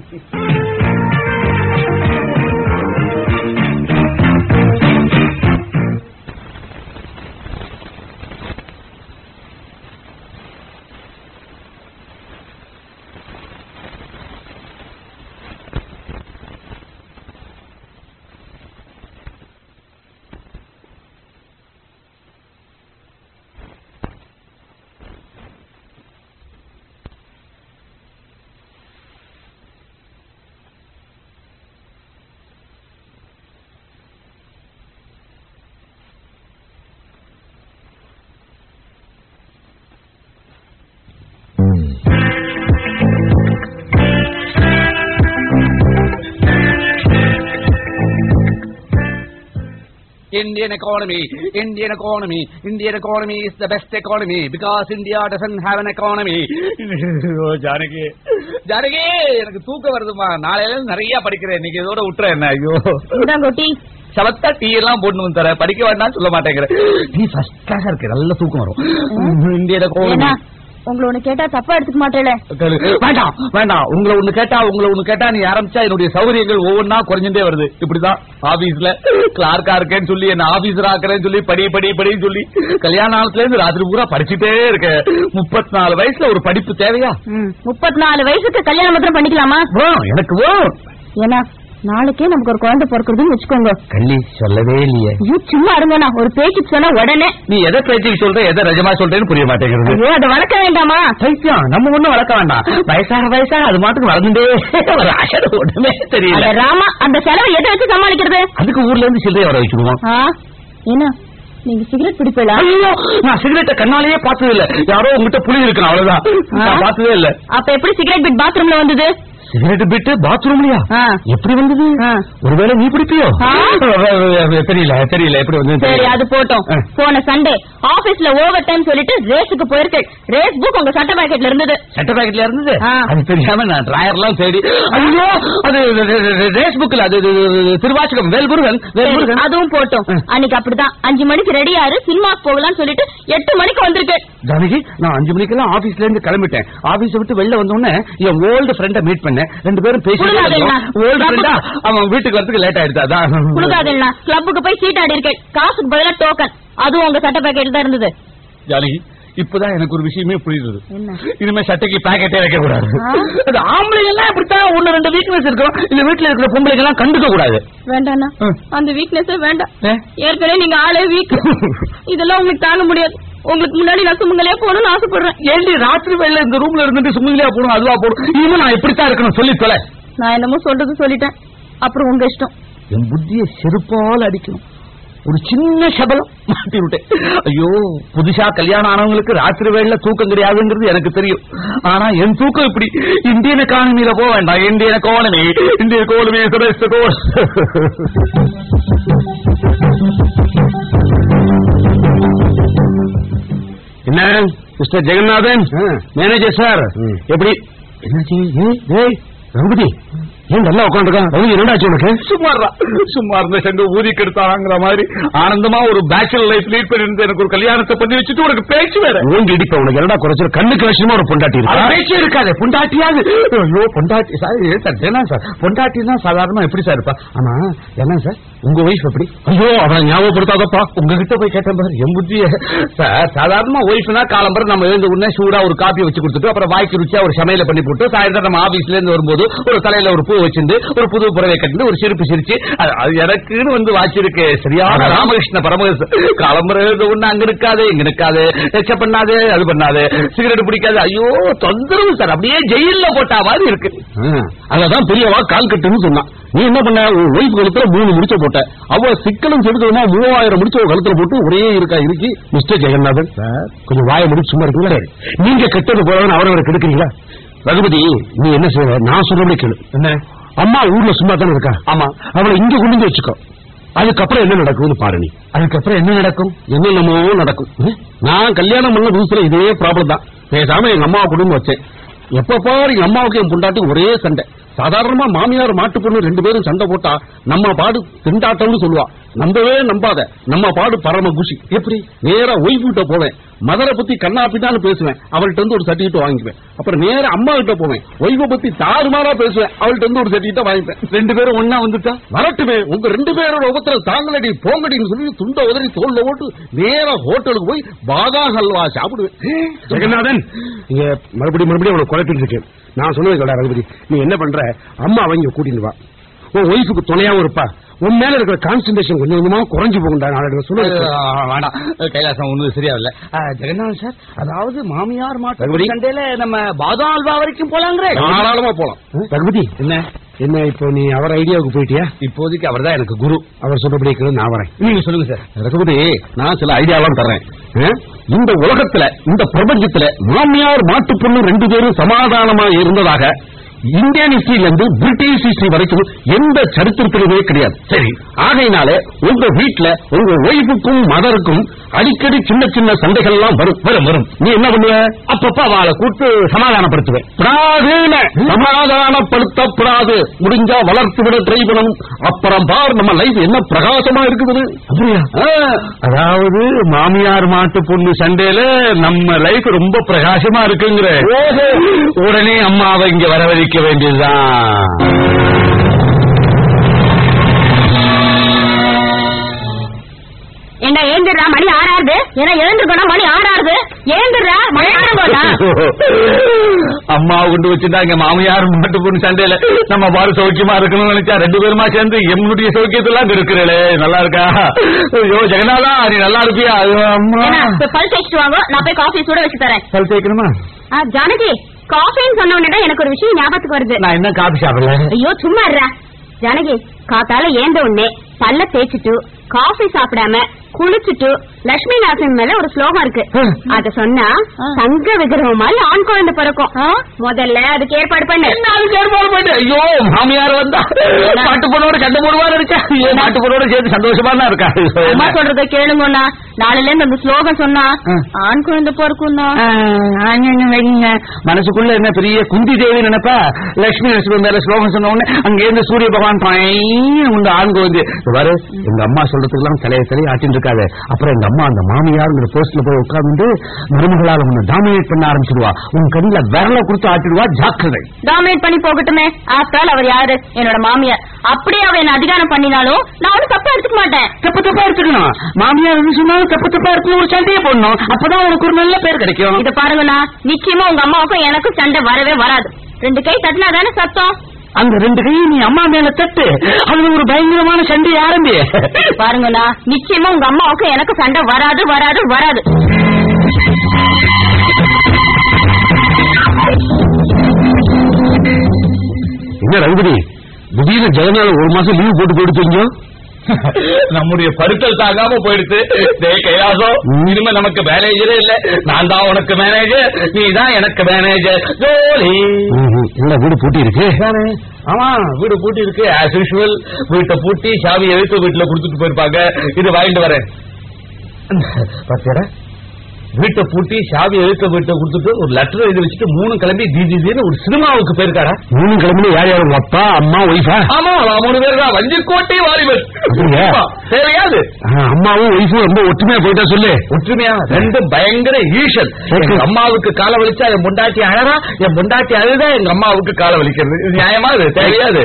Indian economy, Indian economy, Indian economy is the best economy because India doesn't have an economy. ஓ, ஜானகி ஜானகி எனக்கு தூக்கம் வருதுமா நாளையில இருந்து நிறைய படிக்கிறேன் இன்னைக்கு இதோட விட்டுறேன் என்ன ஐயோ இந்தாங்க டீ சவத்தா டீ எல்லாம் போட்டு வந்து தர படிக்க வேண்டாம்னு சொல்ல மாட்டேங்கிற டீ ஃபர்ஸ்ட் கிளாஸா இருக்கு நல்ல தூக்கம் வரும் இந்தியன் economy உங்களை ஒண்ணு கேட்டா தப்பா எடுத்துக்க மாட்டேல வேண்டாம் வேண்டாம் உங்களை ஒண்ணு கேட்டா உங்களை ஒண்ணு கேட்டா நீ ஆரம்பிச்சா என்னுடைய சௌகரியங்கள் ஒவ்வொன்னா குறைஞ்சுட்டே வருது இப்படிதான் ஆபீஸ்ல கிளார்க்கா இருக்கேன்னு சொல்லி என்ன ஆபீசர் ஆக்குறேன்னு சொல்லி படி படி படின்னு சொல்லி கல்யாண நாளத்துல இருந்து ராத்திரி பூரா படிச்சுட்டே இருக்க முப்பத்தி நாலு வயசுல ஒரு படிப்பு தேவையா முப்பத்தி நாலு வயசுக்கு கல்யாணம் மாத்திரம் பண்ணிக்கலாமா வா, எனக்கு வா. ஏன்னா நாளைக்கே நமக்கு ஒரு குழந்தை பிறக்குதுன்னு வச்சுக்கோங்க கள்ளி சொல்லவே இல்லையே ஐயோ சும்மா இருங்கண்ணா ஒரு பேச்சுக்கு சொன்னா உடனே நீ எதை பேச்சுக்கு சொல்ற எதை ரஜமா சொல்றேன்னு புரிய மாட்டேங்கிறது ஐயோ அதை வளர்க்க வேண்டாமா சைத்தியம் நம்ம ஒண்ணும் வளர்க்க வேண்டாம் வயசாக வயசாக அது மாட்டுக்கு வளர்ந்துட்டே ஒரு அசடு ஒண்ணுமே அட தெரியல ராமா அந்த செலவை எதை வச்சு சமாளிக்கிறது அதுக்கு ஊர்ல இருந்து சில்லறைய வர வச்சுக்குவோம் ஆ? என்ன நீங்க சிகரெட் பிடிப்பீங்களா ஐயோ நான் சிகரெட்டை கண்ணாலேயே பார்த்தது இல்ல யாரோ உங்ககிட்ட புளி இருக்கணும் அவ்வளவுதான் நான் பார்த்ததே இல்ல அப்ப எப்படி சிகரெட் பிட் பாத்ரூம்ல வந்தது சிகரெட் பிட்டு பாத்ரூம்லயா ஆ. எப்படி வந்தது ஆ. ஒருவேளை நீ பிடிப்பியோ ஆ. தெரியல தெரியல எப்படி வந்து சரி அது போட்டோம் ஆ. போன சண்டே ஆபீஸ்ல ஓவர் டைம் சொல்லிட்டு ரேஸுக்கு போயிருக்கு ரேஸ் புக் உங்க சட்ட பாக்கெட்ல இருந்தது சட்ட பாக்கெட்ல இருந்தது ஆ. அது தெரியாம நான் டிராயர்லாம் தேடி ஐயோ அது ரேஸ் புக்ல அது அது- அது திருவாச்சகம் வேல்முருகன் சரி, வேல்முருகன் அதுவும் போட்டோம் ஆ. அன்னைக்கு அப்படிதான் அஞ்சு மணிக்கு ரெடியாரு சினிமாக்கு போகலாம்னு சொல்லிட்டு எட்டு மணிக்கு வந்திருக்கு ஜானகி நான் அஞ்சு மணிக்கெல்லாம் ஆபீஸ்ல இருந்து கிளம்பிட்டேன் ஆபீஸ் விட்டு வெளில வந்த உடனே என் ஓல்டு ஃப்ரெண்ட மீட் பண்ணேன் ரெண்டு பேரும் புரியாதுல்ல. ஓல்டு ஃப்ரெண்டா அவன் வீட்டுக்கு வரதுக்கு லேட் ஆயிடுச்சு அதான் குடுக்காதுல்ல கிளப்புக்கு போய் சீட் ஆடி இருக்கேன் காசுக்கு பதிலா டோக்கன் அதுவும் உங்க சட்ட பாக்கெட்ல தான் இருந்தது ஜானகி இப்பதான் எனக்கு ஒரு விஷயமே புரியுது என்ன இனிமே சட்டைக்கு பாக்கெட்டே வைக்க கூடாது ஆ. அது ஆம்பளைங்க எல்லாம் இப்படித்தான் ஒண்ணு ரெண்டு வீக்னஸ் இருக்கும் இந்த வீட்டுல இருக்கிற பொம்பளைங்க எல்லாம் கண்டுக்க கூடாது வேண்டாண்ணா ஆ. அந்த வீக்னஸே வேண்டாம் ஏ? ஏற்கனவே நீங்க ஆளே வீக் இதெல்லாம் உங்களுக்கு தாங்க முடியாது உங்களுக்கு முன்னாடி நான் சுமங்கலையா போகணும்னு ஆசைப்படுறேன் ஏண்டி ராத்திரி வேலை இந்த ரூம்ல இருந்துட்டு சும்மிலியா போடும் அதுவா போடும் இனிமே நான் இப்படித்தான் இருக்கணும் சொல்லி தொலை நான் என்னமோ சொல்றது சொல்லிட்டேன் அப்புறம் உங்க இஷ்டம் என் புத்திய செருப்பால் அடிக்கணும் ஒரு சின்ன சபலம் மாட்டி விட்டேன் ஐயோ புதுசா கல்யாணம் ஆனவங்களுக்கு ராத்திரி வேளையில தூக்கம் கிடையாதுங்கிறது எனக்கு தெரியும் ஆனா என் தூக்கம் இப்படி இந்தியன் எக்கானமியில போக வேண்டாம் இந்தியன் எக்கானமி இந்தியன் எக்கானமி என்ன மிஸ்டர் ஜெகநாதன் மேனேஜர் சார் ம். எப்படி என்னாச்சு ஏய், ஏய் ரகுபதி ஏன் நல்லா உட்காந்துருக்கான் ரகுபதி என்னடாச்சு உனக்கு சும்மாறா சும்மா இருந்த சென்று ஊதி கெடுத்தாங்கிற மாதிரி ஆனந்தமா ஒரு பேச்சுலர் லைஃப் லீட் பண்ணிருந்து எனக்கு ஒரு கல்யாணத்தை பண்ணி வச்சுட்டு உனக்கு பேச்சு வேற ஓங்கி இடிப்ப உனக்கு என்னடா குறைச்சல் கண்ணுக்கு விஷயமா ஒரு பொண்டாட்டி அது இருக்கா பேச்சே இருக்காது பொண்டாட்டியாது ஐயோ பொண்டாட்டி சார் இது சார் என்ன சார் பொண்டாட்டினா சாதாரணமா எப்படி சார் இருப்பா ஆமா என்ன சார் உங்க ஒய்ஃப் எப்படி ஐயோ அவன் ஞாபகப்படுத்தாதப்பா உங்ககிட்ட போய் கேட்டேன் பாரு என் புத்திய சார் சாதாரணமா ஒய்ஃப்னா காலம்பரம் நம்ம எழுந்த உடனே சூடா ஒரு காப்பி வச்சு கொடுத்துட்டு அப்புறம் வாய்க்கு ருச்சியா ஒரு சமையல பண்ணி போட்டு சாயந்தரம் நம்ம ஆபீஸ்ல இருந்து வரும்போது ஒரு தலையில ஒரு பூ வச்சிருந்து ஒரு புது புடவை கட்டிட்டு ஒரு சிரிப்பு சிரிச்சு அது அது எனக்குன்னு வந்து வாச்சிருக்கு சரியான ராமகிருஷ்ண பரமஹம்ச காலம்பரம் எழுந்த உடனே அங்க இருக்காது இங்க இருக்காது எச்ச பண்ணாது அது பண்ணாது சிகரெட் பிடிக்காது ஐயோ தொந்தரவு சார் அப்படியே ஜெயில்ல போட்டா மாதிரி இருக்கு அததான் பெரியவா கால் கட்டுன்னு சொன்னான் நீ என்ன பண்ண உன் ஒய்ஃப் கழுத்துல மூணு முடிச்ச போட்ட அவ சிக்கலும் செடுக்கணுமா மூவாயிரம் முடிச்ச ஒரு கழுத்துல போட்டு ஒரே இருக்கா இருக்கி மிஸ்டர் ஜெகநாதன் கொஞ்சம் வாயை முடிச்சு சும்மா இருக்கீங்களா நீங்க கெட்டது போறவன் அவரவரை கெடுக்கிறீங்களா ரகுபதி நீ என்ன செய்ய நான் சொல்றபடி கேளு என்ன அம்மா ஊர்ல சும்மா தானே இருக்கா ஆமா அவளை இங்க கொண்டு வந்து வச்சுக்கோ அதுக்கப்புறம் என்ன நடக்கும்னு பாரு நீ அதுக்கப்புறம் என்ன நடக்கும் என்னென்னமோ நடக்கும் ம்? நான் கல்யாணம் பண்ண புதுசுல இதே ப்ராப்ளம் தான் பேசாம எங்க அம்மாவை குடும்பம் வச்சேன் எப்ப பாரு எங்க அம்மாவுக்கு என் பொண்டாட்டி ஒரே சண்டை சாதாரணமா மாமியார் மாட்டு பொண்ணு ரெண்டு பேரும் சண்டை போட்டா நம்ம பாடு திண்டாட்டம்னு சொல்லுவா நம்பவே நம்பாத நம்ம பாடு பரம குஷி எப்படி நேரா ஒய்ஃப் கிட்ட போவேன் மதரை பத்தி கண்ணா பின்னான்னு பேசுவேன் அவள்கிட்ட இருந்து ஒரு சர்டிபிகேட் வாங்கிக்குவேன் அப்புறம் நேரா அம்மா கிட்ட போவேன் ஒய்ஃபை பத்தி தாறுமாறா பேசுவேன் அவள்கிட்ட இருந்து ஒரு சர்டிபிகேட் வாங்கிப்பேன் ரெண்டு பேரும் ஒன்னா வந்துட்டா வரட்டுமே உங்க ரெண்டு பேரோட உபத்திர தாங்களடி போங்கடின்னு சொல்லி துண்ட உதறி தோல்ல போட்டு நேரா ஹோட்டலுக்கு போய் பாதா ஹல்வா சாப்பிடுவேன் ஜெகநாதன் இங்க மறுபடியும் மறுபடியும் அவனை குழப்பிட்டு இருக்கு நான் சொன்னது கடா ரகுபதி நீ என்ன பண்ற அம்மா அவங்க கூட்டிட்டு வா உன் ஒய்ஃபுக்கு துணையாவும் இருப்பா உன் மேல இருக்கிற கான்சன்ட்ரேஷன் கொஞ்சம் கொஞ்சமா குறைஞ்சு போகும்டா நாளைக்கு சொல்லுங்க வேண்டாம் கைலாசம் ஒண்ணு சரியா இல்ல ஜெகநாதன் சார் அதாவது மாமியார் மாட்டு ரகுபதி. சண்டையில நம்ம பாதாம் அல்வா வரைக்கும் போலாங்கிற தாராளமா போலாம் ரகுபதி என்ன என்ன இப்போ நீ அவர் ஐடியாவுக்கு போயிட்டியா இப்போதைக்கு அவர்தான் எனக்கு குரு அவர் சொல்றபடி இருக்கிறது நான் வரேன் நீங்க சொல்லுங்க சார் ரகுபதி நான் சில ஐடியாலாம் தர்றேன் ஆ? இந்த உலகத்துல இந்த பிரபஞ்சத்துல மாமியார் மாட்டு பொண்ணு ரெண்டு பேரும் சமாதானமா இருந்ததாக இந்தியன் ஹிஸ்டரியில இருந்து பிரிட்டிஷ் ஹிஸ்டரி வரைக்கும் எந்த சரித்திரத்திலுமே கிடையாது சரி ஆகையினாலே உங்க வீட்டுல உங்க ஒய்ஃபுக்கும் மதருக்கும் அடிக்கடி சின்ன சின்ன சண்டைகள் எல்லாம் வரும் வரும் வரும் நீ என்ன பண்ணுவ அப்பப்ப அவளை கூட்டு சமாதானப்படுத்துவேன் பிராதீன சமாதானப்படுத்தப்படாது முடிஞ்சா வளர்த்து விட ட்ரை பண்ணணும் அப்புறம் பார் நம்ம லைஃப் என்ன பிரகாசமா இருக்குது அப்படியா அதாவது மாமியார் மாட்டு பொண்ணு சண்டையில நம்ம லைஃப் ரொம்ப பிரகாசமா இருக்குங்கிற உடனே அம்மாவை இங்க வரவழைக்க வேண்டியதுதான் என்ன ஏந்திரா மணி ஆறாவது ஏன்னா எழுந்துக்கணும் மணி ஆறாவது ஏந்திரா மணி ஆறாவதா அம்மா கொண்டு வச்சிருந்தாங்க மாமியார் மாட்டு பொண்ணு சண்டையில நம்ம பாரு சௌக்கியமா இருக்கணும்னு நினைச்சா ரெண்டு பேருமா சேர்ந்து எம்முடைய சௌக்கியத்தெல்லாம் இருக்கிறே நல்லா இருக்கா ஐயோ ஜெகநாதா நீ நல்லா இருப்பியா ஐயோ, அம்மா ஏன்னா, இப்ப பல் தேய்ச்சிட்டு வாங்க நான் போய் காஃபி சுட வச்சு தரேன் பல் தேய்க்கணுமா ஆ, ஜானகி காஃபின்னு சொன்ன உடனே எனக்கு ஒரு விஷயம் ஞாபகத்துக்கு வருது நான் என்ன காபி சாப்பிடல ஐயோ சும்மா இருடா ஜானகி காத்தால ஏந்த உடனே பல்ல தேய்ச்சிட்டு காஃபி சாப்பிடாம குளிச்சுட்டு லட்சுமி நாசன் மேல ஒரு ஸ்லோகம் இருக்கு அத சொன்னா தங்க விக்கிரகம் மாதிரி ஆண் குழந்தை பிறக்கும் முதல்ல அதுக்கு ஏற்பாடு பண்ணு அதுக்கு ஏற்பாடு பண்ணு. ஐயோ மாமியார் வந்தா மாட்டு பொண்ணோட சண்டை போடுவாரு இருக்கா ஐயோ மாட்டு பொண்ணோட சேர்ந்து சந்தோஷமா தான் இருக்கா அம்மா சொல்றத கேளுங்கண்ணா நாளைல இருந்து அந்த ஸ்லோகம் சொன்னா ஆ. ஆண் குழந்தை பிறக்கும்னா வைங்க மனசுக்குள்ள என்ன பெரிய குந்தி தேவி நினைப்பா லட்சுமி நரசிம்ம மேல ஸ்லோகம் சொன்ன உடனே அங்க இருந்து சூரிய பகவான் பையன் உண்டு ஆண் கோந்து பாரு எங்க அம்மா சொல்றதுக்கெல்லாம் தலைய தலைய ஆட்டின்னு இருக்காது அப்புறம் எங்க அம்மா அந்த மாமியாருங்கிற போஸ்ட்ல போய் உட்கார்ந்து மருமகளால உன்னை டாமினேட் பண்ண ஆரம்பிச்சிடுவா உன் கண்ணில விரல கொடுத்து ஆட்டிடுவா ஜாக்கிரதை டாமினேட் பண்ணி போகட்டுமே ஆஃப்டர் அவர் யாரு என்னோட மாமியார் அப்படியே அவ என்ன அதிகாரம் பண்ணினாலும் நான் ஒன்னும் தப்பா எடுத்துக்க மாட்டேன் தப்பு தப்பா எடுத்துக்கணும் மாமியார் என்ன சொன்னாலும் தப்பு தப்பா எடுத்து ஒரு சண்டையை போடணும் அப்பதான் உனக்கு ஒரு நல்ல பேர் கிடைக்கும் இத பாருங்கண்ணா நிச்சயமா உங்க அம்மாவுக்கும் எனக்கும் சண்டை வரவே வராது ரெண்டு கை தட்டினா தானே சத்தம் அந்த ரெண்டு கையும் நீ அம்மா மேல தட்டு அது ஒரு பயங்கரமான சண்டையை ஆரம்பி பாருங்கண்ணா நிச்சயமா உங்க அம்மாவுக்கும் எனக்கும் சண்டை வராது வராது வராது என்ன ரகுபதி திடீர்னு ஜெகநாத ஒரு மாசம் லீவ் போட்டு போயிட்டு தெரிஞ்சோம் நம்முடைய பருத்தல் தாங்காம போயிடுத்து டேய் கைலாசம் இனிமே நமக்கு மேனேஜரே இல்ல நான் தான் உனக்கு மேனேஜர் நீ தான் எனக்கு மேனேஜர் ஜோலி என்ன வீடு பூட்டி இருக்கு ஆமா வீடு பூட்டி இருக்கு ஆஸ் யூஷுவல் வீட்டை பூட்டி சாவி எழுத்து வீட்டுல கொடுத்துட்டு போயிருப்பாங்க இது வாங்கிட்டு வரேன் பாத்தியாடா வீட்டை பூட்டி சாவி எழுத்த வீட்டை கொடுத்துட்டு ஒரு லெட்டர் எழுதி வச்சுட்டு மூணு கிளம்பி ஜிஜின்னு ஒரு சினிமாவுக்கு போயிருக்காரா மூணு கிழமை யார் யார் உங்க அப்பா அம்மா ஒய்ஃபா ஆமா அவன் மூணு பேர் தான் வஞ்சிக்கோட்டை வாலிபர் அப்படியா? ஆமா, தெரியாது அம்மாவும் ஒய்ஃபும் ரொம்ப ஒற்றுமையா போயிட்டா சொல்லு ஒற்றுமையா ரெண்டு பயங்கர ஈஷல் எங்க அம்மாவுக்கு கால வலிச்சா என் பொண்டாட்டி அழறா என் பொண்டாட்டி அழுதா எங்க அம்மாவுக்கு கால வலிக்கிறது இது நியாயமா இது தெரியாது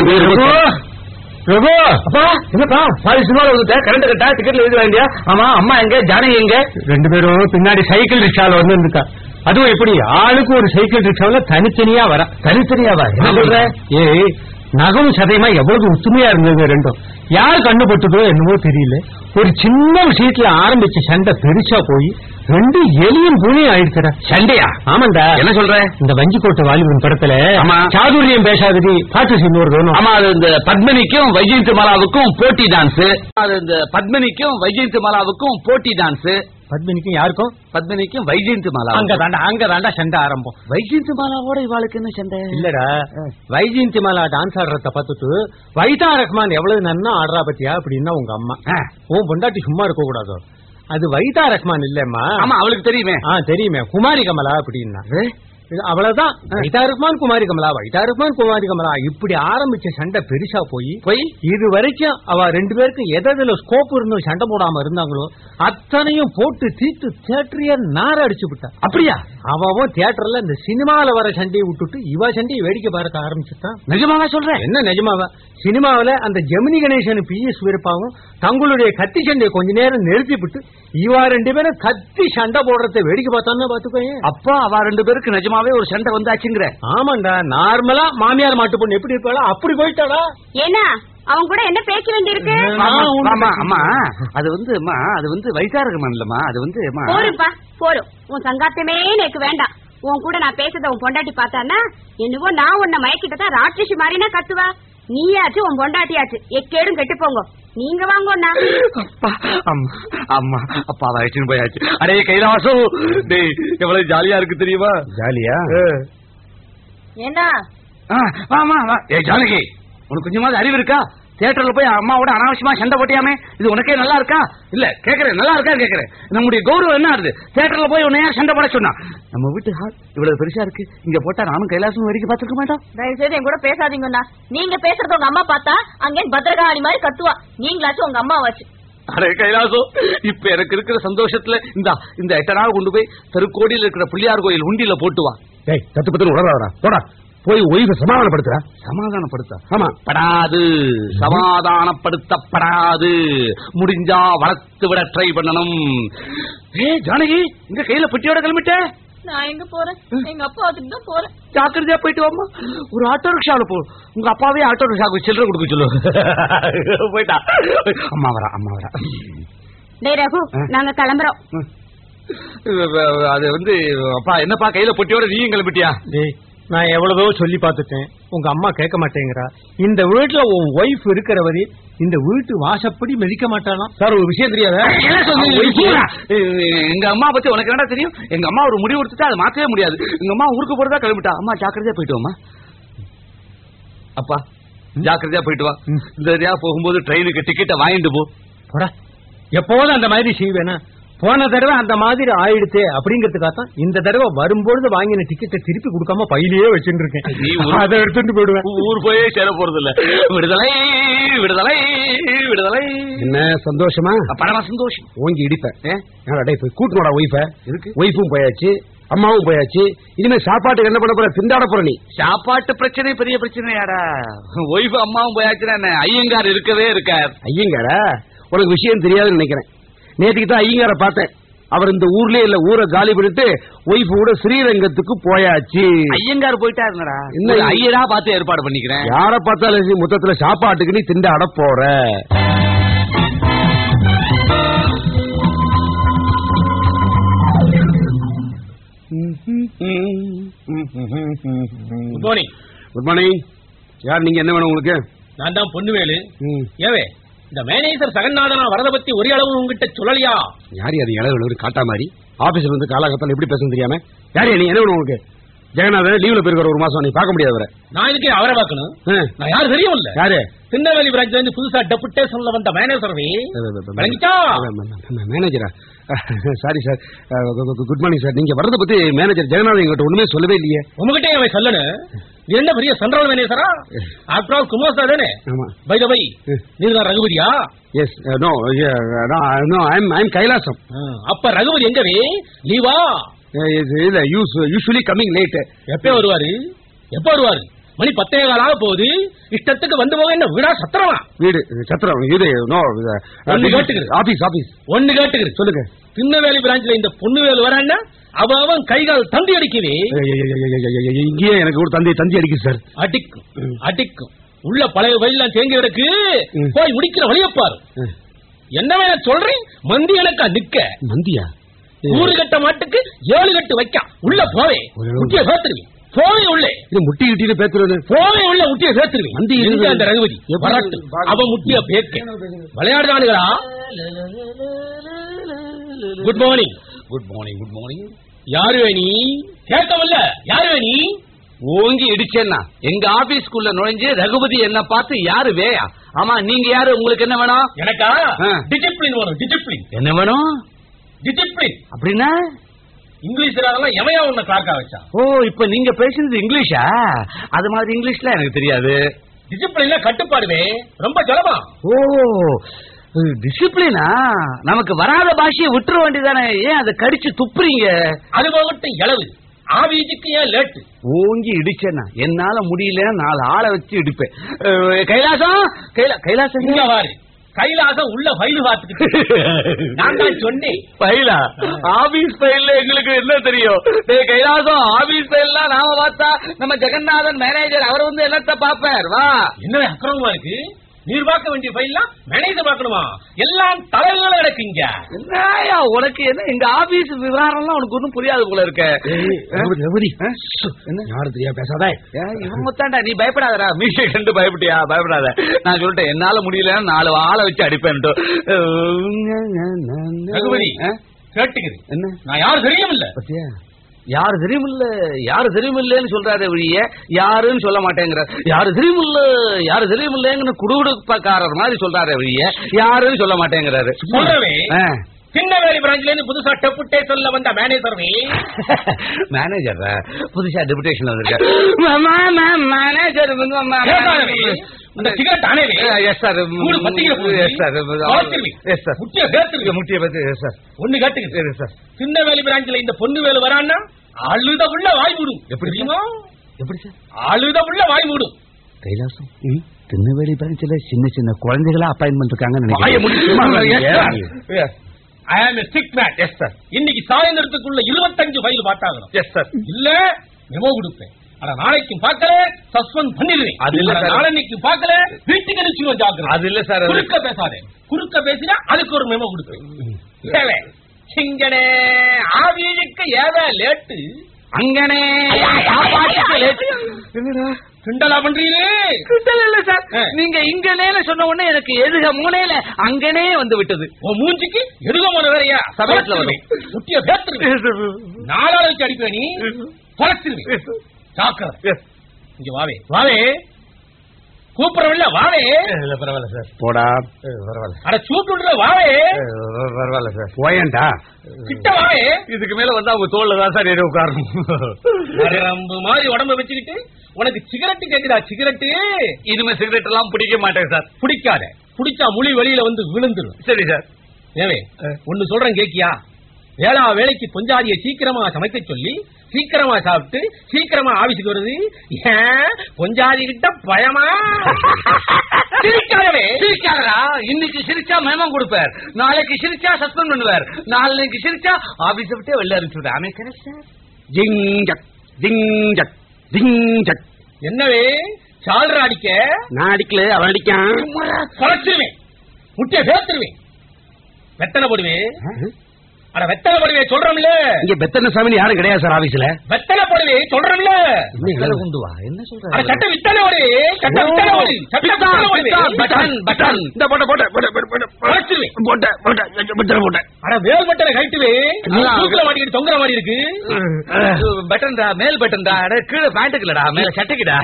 பிரபு அப்பா என்னப்பா பாதி சினிமாவில் வந்துட்டேன் கரண்ட் கட்டா டிக்கெட்ல எழுத வேண்டியா ஆமா அம்மா எங்க ஜானகி எங்க ரெண்டு பேரும் பின்னாடி சைக்கிள் ரிக்ஷால வந்து இருக்கா அதுவும் எப்படி ஆளுக்கு ஒரு சைக்கிள் ரிக்ஷாவில தனித்தனியா வர தனித்தனியாவா என்ன சொல்ற ஏய் நகம் சதையமா எவ்வளவு ஒத்துமையா இருந்தது ரெண்டும் யார் கண்ணு பட்டுதோ என்னவோ தெரியல ஒரு சின்ன விஷயத்துல ஆரம்பிச்ச சண்டை பெருசா போய் ரெண்டு எலியும் பூனையும் ஆயிடுச்சுடா சண்டையா ஆமாண்டா என்ன சொல்ற இந்த வஞ்சிக்கோட்டை வாலிபன் படத்துல ஆமா. சாதுரியம் பேசாதடி பாட்டு சின்னூர் வேணும் ஆமா அது இந்த பத்மினிக்கும் வைஜெயந்தி மாலாவுக்கும் போட்டி டான்ஸ் அது இந்த பத்மினிக்கும் வைஜெயந்தி மாலாவுக்கும் போட்டி டான்ஸ் பத்மினிக்கும் யாருக்கும் பத்மினிக்கும் வைஜெயந்தி மாலா அங்க தாண்டா அங்க தாண்டா சண்டை ஆரம்பம் வைஜெயந்தி மாலாவோட இவாளுக்கு என்ன சண்டை இல்லடா வைஜெயந்தி மாலா டான்ஸ் ஆடுறத பார்த்துட்டு வைதா ரஹ்மான் எவ்வளவு நன்னா ஆடுறா பத்தியா அப்படின்னா உங்க அம்மா ஆ. உன் பொண்டாட்டி சும்மா இருக்க கூடாதோ அது வைதா ரஹ்மான் இல்லம்மா ஆமா அவளுக்கு தெரியுமே ஆ தெரியுமே குமாரி கமலா அப்படின்னா இது அவ்வளவுதான் வைதா ரஹ்மான் குமாரி கமலா வைதா ரஹ்மான் குமாரி கமலா இப்படி ஆரம்பிச்ச சண்டை பெருசா போய் போய் இது வரைக்கும் அவ ரெண்டு பேருக்கும் எதுல ஸ்கோப் இருந்தும் சண்டை போடாம இருந்தாங்களோ அத்தனையும் போட்டு தீர்த்து தியேட்டரையே நார அடிச்சு விட்டா அப்படியா அவன் தியேட்டர்ல இந்த சினிமால வர சண்டையை விட்டுட்டு இவ சண்டையை வேடிக்கை பார்க்க ஆரம்பிச்சுட்டான் நிஜமாவா சொல்றேன் என்ன நிஜமாவா சினிமாவுல அந்த ஜெமினி கணேசன் பி எஸ் வீரப்பாவும் தங்களுடைய கத்தி சண்டையை கொஞ்ச நேரம் நிறுத்தி விட்டு இவா ரெண்டு பேரும் கத்தி சண்டை போடுறத வேடிக்கை பார்த்தான்னு பாத்துக்கோங்க அப்பா அவ ரெண்டு பேருக்கு நிஜமாவே ஒரு சண்டை வந்தாச்சுங்கிற ஆமாண்டா நார்மலா மாமியார் மாட்டு பொண்ணு எப்படி இருப்பாளோ அப்படி போயிட்டாடா ஏன்னா அவன் கூட என்ன பேச வேண்டியிருக்கு ஆமா, ஆமா ஆமா அது வந்து அம்மா அது வந்து வைசாரகமன் இல்லம்மா அது வந்து அம்மா போரும்பா போரும் உன் சங்காத்தமே எனக்கு வேண்டாம் உன் கூட நான் பேசுறத உன் பொண்டாட்டி பார்த்தான்னா என்னவோ நான் உன்னை மயக்கிட்டதா ராட்சசி மாதிரினா கத்துவா நீயாச்சு உன் பொண்டாட்டியாச்சு எக்கேடும் கெட்டு போங்க நீங்க வாங்கண்ணா அப்பா அம்மா அம்மா அப்பா வயசுன்னு போயாச்சு அடே கைலாசம் டேய் எவ்வளவு ஜாலியா இருக்கு தெரியுமா ஜாலியா என்ன ஆ, வாமா வா ஏ ஜானகி உனக்கு கொஞ்சமாவது அறிவு இருக்கா தியேட்டர்ல போய் அம்மாவோட அனாவசியமா சண்டை போட்டியாமே இது உனக்கே நல்லா இருக்கா இல்ல கேக்குறேன் நல்லா இருக்கா கேக்குறேன் நம்முடைய கௌரவம் என்ன ஆகுது தியேட்டர்ல போய் உன்னையா சண்டை போட சொன்னா நம்ம வீட்டு ஹால் இவ்வளவு பெருசா இருக்கு இங்க போட்டா நானும் கைலாசம் வரைக்கும் பாத்துக்க மாட்டோம் தயவு செய்து என் கூட பேசாதீங்கண்ணா நீங்க பேசுறது உங்க அம்மா பார்த்தா அங்கே பத்திரகாளி மாதிரி கத்துவா நீங்களாச்சும் உங்க அம்மா வச்சு அடே கைலாசம் இப்ப எனக்கு இருக்கிற சந்தோஷத்துல இந்த இந்த எட்டனாவை கொண்டு போய் தெருக்கோடியில் இருக்கிற பிள்ளையார் கோயில் உண்டியில போட்டு வா டேய் தத்து பத்து உடறாடா போடா போய் ஒய்ஃபை சமாதானப்படுத்துறா சமாதானப்படுத்த ஆமா படாது சமாதானப்படுத்தப்படாது முடிஞ்சா வளர்த்து விட ட்ரை பண்ணணும் ஏ ஜானகி இங்க கையில பெட்டியோட கிளம்பிட்ட நான் எங்க போறேன் எங்க அப்பா அதுக்கு தான் போறேன் ஜாக்கிரதையா போயிட்டு வாமா ஒரு ஆட்டோ ரிக்ஷாவில போ உங்க அப்பாவே ஆட்டோ ரிக்ஷாவுக்கு சில்லறை கொடுக்க சொல்லு போயிட்டா அம்மா வரா அம்மா வரா டேய் ரகு நாங்க கிளம்புறோம் அது வந்து அப்பா என்னப்பா கையில பொட்டியோட நீயும் கிளம்பிட்டியா டேய் நான் எவ்வளவோ சொல்லி பார்த்துட்டேன் உங்க அம்மா கேட்க மாட்டேங்கிறா இந்த வீட்டுல உன் ஒய்ஃப் இருக்கிற வரை இந்த வீட்டு வாசப்படி மிதிக்க மாட்டாளாம் சார் ஒரு விஷயம் தெரியாத என்ன சொல்றீங்க? சூரா. எங்க அம்மா பத்தி உனக்கு என்ன தெரியும் எங்க அம்மா ஒரு முடிவு எடுத்துட்டா அதை மாத்தவே முடியாது எங்க அம்மா ஊருக்கு போறதா கிளம்பிட்டா அம்மா ஜாக்கிரதையா போயிட்டு வாமா அப்பா ஜாக்கிரதையா போயிட்டு வா இந்த வழியா போகும்போது ட்ரெயினுக்கு டிக்கெட்டை வாங்கிட்டு போ போடா எப்போதும் அந்த மாதிரி செய்வேனா போன தடவை அந்த மாதிரி ஆயிடுச்சே அப்படிங்கறதுக்காக இந்த தடவை வரும்பொழுது வாங்கின டிக்கெட்டை திருப்பி கொடுக்காம பையிலேயே வச்சுட்டு இருக்கேன் நீ ஒரு- அதை எடுத்துட்டு போயிடுவேன் ஊர் போயே சேர போறது இல்ல விடுதலை விடுதலை விடுதலை என்ன சந்தோஷமா பரம சந்தோஷம் ஓங்கி இடிப்பேன் ஏ? ஏன்டா டேய் போய் கூட்டணுடா ஒய்ஃப எதுக்கு? ஒய்ஃபும் போயாச்சு அம்மாவும் போயாச்சு இனிமே சாப்பாட்டுக்கு என்ன பண்ண போற திண்டாட போற நீ சாப்பாட்டு பிரச்சனை பெரிய பிரச்சனையாடா ஒய்ஃபு அம்மாவும் போயாச்சுன்னா என்ன ஐயங்கார் இருக்கவே இருக்கார் ஐயங்காரா உனக்கு விஷயம் தெரியாதுன்னு நினைக்கிறேன் நேற்றுக்கு தான் ஐயங்கார பார்த்தேன் அவர் இந்த ஊர்லயே இல்ல ஊரை காலி பண்ணிட்டு ஒய்ஃப் கூட ஸ்ரீரங்கத்துக்கு போயாச்சு ஐயங்கார் போயிட்டா இருந்தடா என்ன ஒரு ஐயரா பார்த்து ஏற்பாடு பண்ணிக்கிறேன் யார பார்த்தாலும் சரி, மொத்தத்துல சாப்பாட்டுக்கு நீ திண்டாட போற குட் மார்னிங் குட் மார்னிங் யார் நீங்க என்ன வேணும் உங்களுக்கு நான் தான் பொண்ணுவேலு ம். ஏவே இந்த மேனேஜர் சகநாதனா வரத பத்தி ஒரு அளவு உங்ககிட்ட சொல்லலையா யார் அது இளவு காட்டா மாதிரி ஆபீஸ்ல வந்து காலாகத்தால எப்படி பேசணும் தெரியாம யார் நீ என்ன வேணும் உங்களுக்கு ஜெகநாதன் லீவ்ல போயிருக்கிற ஒரு மாசம் நீ பார்க்க முடியாது அவரை நான் இதுக்கு அவரை பார்க்கணும் ஆ. நான் யாரு தெரியும் இல்ல யாரு திருநெல்வேலி பிரான்ச்ல இருந்து புதுசா டெபுட்டேஷன்ல வந்த மேனேஜர் விளங்கிச்சா மேனேஜரா sorry sir good morning sir நீங்க வரத பத்தி மேனேஜர் ஜெகநாதன் எங்கிட்ட ஒண்ணுமே சொல்லவே இல்லையே உங்ககிட்ட அவன் சொல்லணும் இது என்ன பெரிய சென்ட்ரல் மேனேஜரா ஆஃப்டர் ஆல் குமார் தானே ஆமா பை த பை நீதான் ரகுபதியா yes no no I'm I'm Kailasam ஆ, அப்ப ரகுபதி எங்கவே லீவா இல்ல யூஸ் யூஸ்வலி கம்மிங் லேட் எப்ப வருவாரு எப்ப வருவாரு மணி பத்தே காலாக போகுது இஷ்டத்துக்கு வந்து போக என்ன வீடா சத்திரமா வீடு சத்திரம் இது நோ ஒண்ணு கேட்டுக்குது. ஆபீஸ் ஆபீஸ் ஒண்ணு கேட்டுக்கிறது சொல்லுங்க திருநெல்வேலி பிரான்ச்ல இந்த பொண்ணுவேல் வரான்னா அவ அவன் கை கால் தந்தி அடிக்குது இங்கேயே எனக்கு ஒரு தந்தி தந்தி அடிக்குது சார் அடிக்கும் அடிக்கும் உள்ள பழைய வழியெல்லாம் தேங்கி கிடக்கு ம். போய் முடிக்கிற வழிய பாரு என்ன வேணா சொல்றேன் மந்தி எனக்கா நிக்க மந்தியா ஊரு கட்ட மாட்டுக்கு ஏழு கட்டு வைக்க உள்ள போவே ஒரு- முட்டிய சேர்த்துருவி போவே உள்ளே இது முட்டி கிட்டிட்டு பேசுறது போவே உள்ள முட்டிய சேர்த்துருவி மந்தி எங்க இருக்குது. அந்த ரகுபதி எப்படி? வரட்டு அவ முட்டிய பேக்க விளையாடுதானுங்களா good morning good morning good morning யாரு நீ கேட்கவில்ல யாரு நீ ஓங்கி இடிச்சேன்னா எங்க ஆபீஸ்க்குள்ள நுழைஞ்சு ரகுபதி என்ன பார்த்து யாரு வேயா ஆமா நீங்க யாரு உங்களுக்கு என்ன வேணும் எனக்கா ஆ. டிசிப்ளின் வேணும் டிசிப்ளின் என்ன வேணும் டிசிப்ளின் அப்படின்னா இங்கிலீஷ்ல அதெல்லாம் எவையா உன்னை கிளாக்கா வச்சா ஓ இப்ப நீங்க பேசுறது இங்கிலீஷா அது மாதிரி இங்கிலீஷ்ல எனக்கு தெரியாது டிசிப்ளின்ல கட்டுப்பாடுவே ரொம்ப ஜலமா ஓ டிசிப்ளினா நமக்கு வராத பாஷையை விட்டுற வேண்டியதானே ஏன் அதை கடிச்சு துப்புறீங்க அது போகட்டும் இளவு ஆவிஜிக்கு ஏன் லேட்டு ஓங்கி இடிச்சேன்னா என்னால முடியல நாலு ஆளை வச்சு இடிப்பேன் அஹ், கைலாசம் கைலா கைலாசம் இங்க பாரு கைலாசம் உள்ள ஃபைல் பார்த்துக்கிட்டு நான் தான் சொன்னேன் ஃபைலா ஆபீஸ் ஃபைல்ல எங்களுக்கு என்ன தெரியும் டேய் கைலாசம் ஆபீஸ் ஃபைல்லாம் நாம பார்த்தா நம்ம ஜெகநாதன் மேனேஜர் அவர் வந்து என்னத்த பாப்பார் வா என்ன அக்கிரமமா இருக்கு நீர் பார்க்க வேண்டிய ஃபைல்லாம் மேனேஜர் பார்க்கணுமா எல்லாம் தலைகளை கிடக்குங்க என்னயா உனக்கு என்ன எங்க ஆபீஸ் விவகாரம்லாம் உனக்கு ஒண்ணும் புரியாது போல இருக்க ரகுபதி என்ன யாரு தெரியா பேசாத ஏன் இவன் மொத்தாண்டா நீ பயப்படாதடா மீசை கண்டு பயப்பட்டியா பயப்படாத நான் சொல்லிட்டேன் என்னால முடியல நாலு ஆளை வச்சு அடிப்பேன்ட்டு ரகுபதி ஆ? கேட்டுக்குது என்ன நான் யாரும் தெரியுமில்ல பத்தியா யாரு தெரியுமில்ல யாரு தெரியுமில்லன்னு சொல்றாரு வழிய யாருன்னு சொல்ல மாட்டேங்கிறார் யாரு தெரியுமில்ல யாரு தெரியுமில்லங்கன்னு குடுகுடுப்பக்காரர் மாதிரி சொல்றாரு வழிய யாருன்னு சொல்ல மாட்டேங்கிறாரு சொல்றவே ஆ. சின்னவேலி பிரான்ச்ல இருந்து புதுசா டெப்புட்டே சொல்ல வந்த மேனேஜர்வே மேனேஜர் புதுசா டெபுடேஷன் வந்திருக்காரு மேனேஜர் கேட்காதவே. அந்த சிகரெட் ஆனேவே எஸ் சார் மூணு பத்திக்கிற போகுது. எஸ் சார் வளர்த்துருவி. எஸ் சார் முட்டிய சேர்த்துருவி. முட்டிய பத்தி எஸ் சார் ஒண்ணு கேட்டுக்குது எஸ் சார் சின்னவேலி பிரான்ச்ல இந்த பொண்ணு வேலு வரான்னா அழுத உள்ள வாய் மூடும் எப்படி? தெரியுமா எப்படி சார் அழுத உள்ள வாய் மூடும் கைலாசம் திருநெல்வேலி பிரான்ச்சில் சின்ன சின்ன குழந்தைகளா அப்பாயின்மெண்ட் இருக்காங்கன்னு வாயை மூடி சும்மா நினைக்கிறேன் இருங்க. ஐ ஆம் a sick man yes sir இன்னைக்கு சாயந்தரத்துக்குள்ள இருபத்தஞ்சு ஃபைல் பார்த்தாகணும் எஸ் சார் இல்ல மெமோ கொடுப்பேன் ஆனா நாளைக்கும் பார்க்கல சஸ்பெண்ட் பண்ணிடுவேன் அது இல்ல ஆனா சார். நாளைக்கு பார்க்கல வீட்டுக்கு அனுப்பிச்சுவேன் ஜாக்கிரதை அது இல்ல சார் அது- குறுக்க பேசாதே குறுக்க பேசினா அதுக்கு ஒரு மெமோ கொடுப்பேன் தேவை சிங்கனே ஆவியலுக்கு ஏதா லேட்டு அங்கனே சாப்பாட்டுக்கு late. கிண்டலா பண்றீங்களே கிண்டல் இல்ல சார் ஆ. நீங்க இங்கனேன்னு சொன்ன உடனே எனக்கு எதுக மூனையில அங்கனே வந்து விட்டது உன் மூஞ்சிக்கு எதுக போன வேறையா சமயத்துல வரும். முட்டிய பேத்துருவேன் நாளால வச்சு அடிப்பேன் நீ தொலைச்சிருவேன் ஜாக்கிரதை இங்க வாவே வாவே கூப்பிடவில்ல வாவே இல்ல பரவாயில்ல சார் போடா பரவாயில்ல அட சூட்டுடுற வாவே பரவாயில்ல சார் போயேன்டா கிட்ட வாவே இதுக்கு மேல வந்து அவங்க தோல்ல தான் சார் ஏறி உட்காரணும் ரம்பு மாதிரி உடம்ப வச்சுக்கிட்டு உனக்கு சிகரெட் கேக்குதா சிகரெட்டு இனிமே சிகரெட் எல்லாம் பிடிக்க மாட்டேன் சார் பிடிக்காத பிடிச்சா முழி வெளியில வந்து விழுந்துரும் சரி சார் ஏவே ஒன்னு சொல்றேன் கேக்கியா வேளா வேலைக்கு பொஞ்சாதிய சீக்கிரமா சமைக்க சொல்லி சீக்கிரமா சாப்பிட்டு சீக்கிரமா ஆபீஸுக்கு வருது ஏன் பொஞ்சாதி கிட்ட பயமா சிரிக்காதவே சிரிக்காதடா இன்னைக்கு சிரிச்சா மேமம் கொடுப்பார் நாளைக்கு சிரிச்சா சஸ்பெண்ட் பண்ணுவார் நாளைக்கு சிரிச்சா ஆபீஸ் விட்டே வெளில அனுப்பிச்சுடுவார் ஆமே கரெக்ட் சார் ஜிங் ஜக் ஜிங் ஜக் ஜிங் ஜக் என்னவே சால்ற அடிக்க நான் அடிக்கல அவன் அடிக்கான் குறைச்சிருவேன் முட்டைய பேத்துருவேன் வெத்தனை போடுவேன் அட வெத்தனை போடுவே சொல்றோம்ல இங்க பெத்தன சாமி யாரும் கிடையாது சார் ஆபீஸ்ல வெத்தனை போடுவே சொல்றோம்ல வெத்தலை கொண்டு வா என்ன அட சொல்ற சட்டை வித்தனை ஓடு சட்டை வித்தனை ஓடு சட்டை வித்தனை ஓடு பட்டன் பட்டன் இந்த போட்ட போட்ட போட்ட போட்ட போட்ட குறைச்சிருவேன் போட்ட போட்ட பட்டன போட்ட அட வேல் பட்டனை கைட்டுவே அதான். தூக்கில மாட்டிக்கிட்டு தொங்குற மாதிரி இருக்கு பட்டன்டா மேல் பட்டன்டா அட கீழே பேண்ட்டுக்குலடா மேல சட்டைக்குடா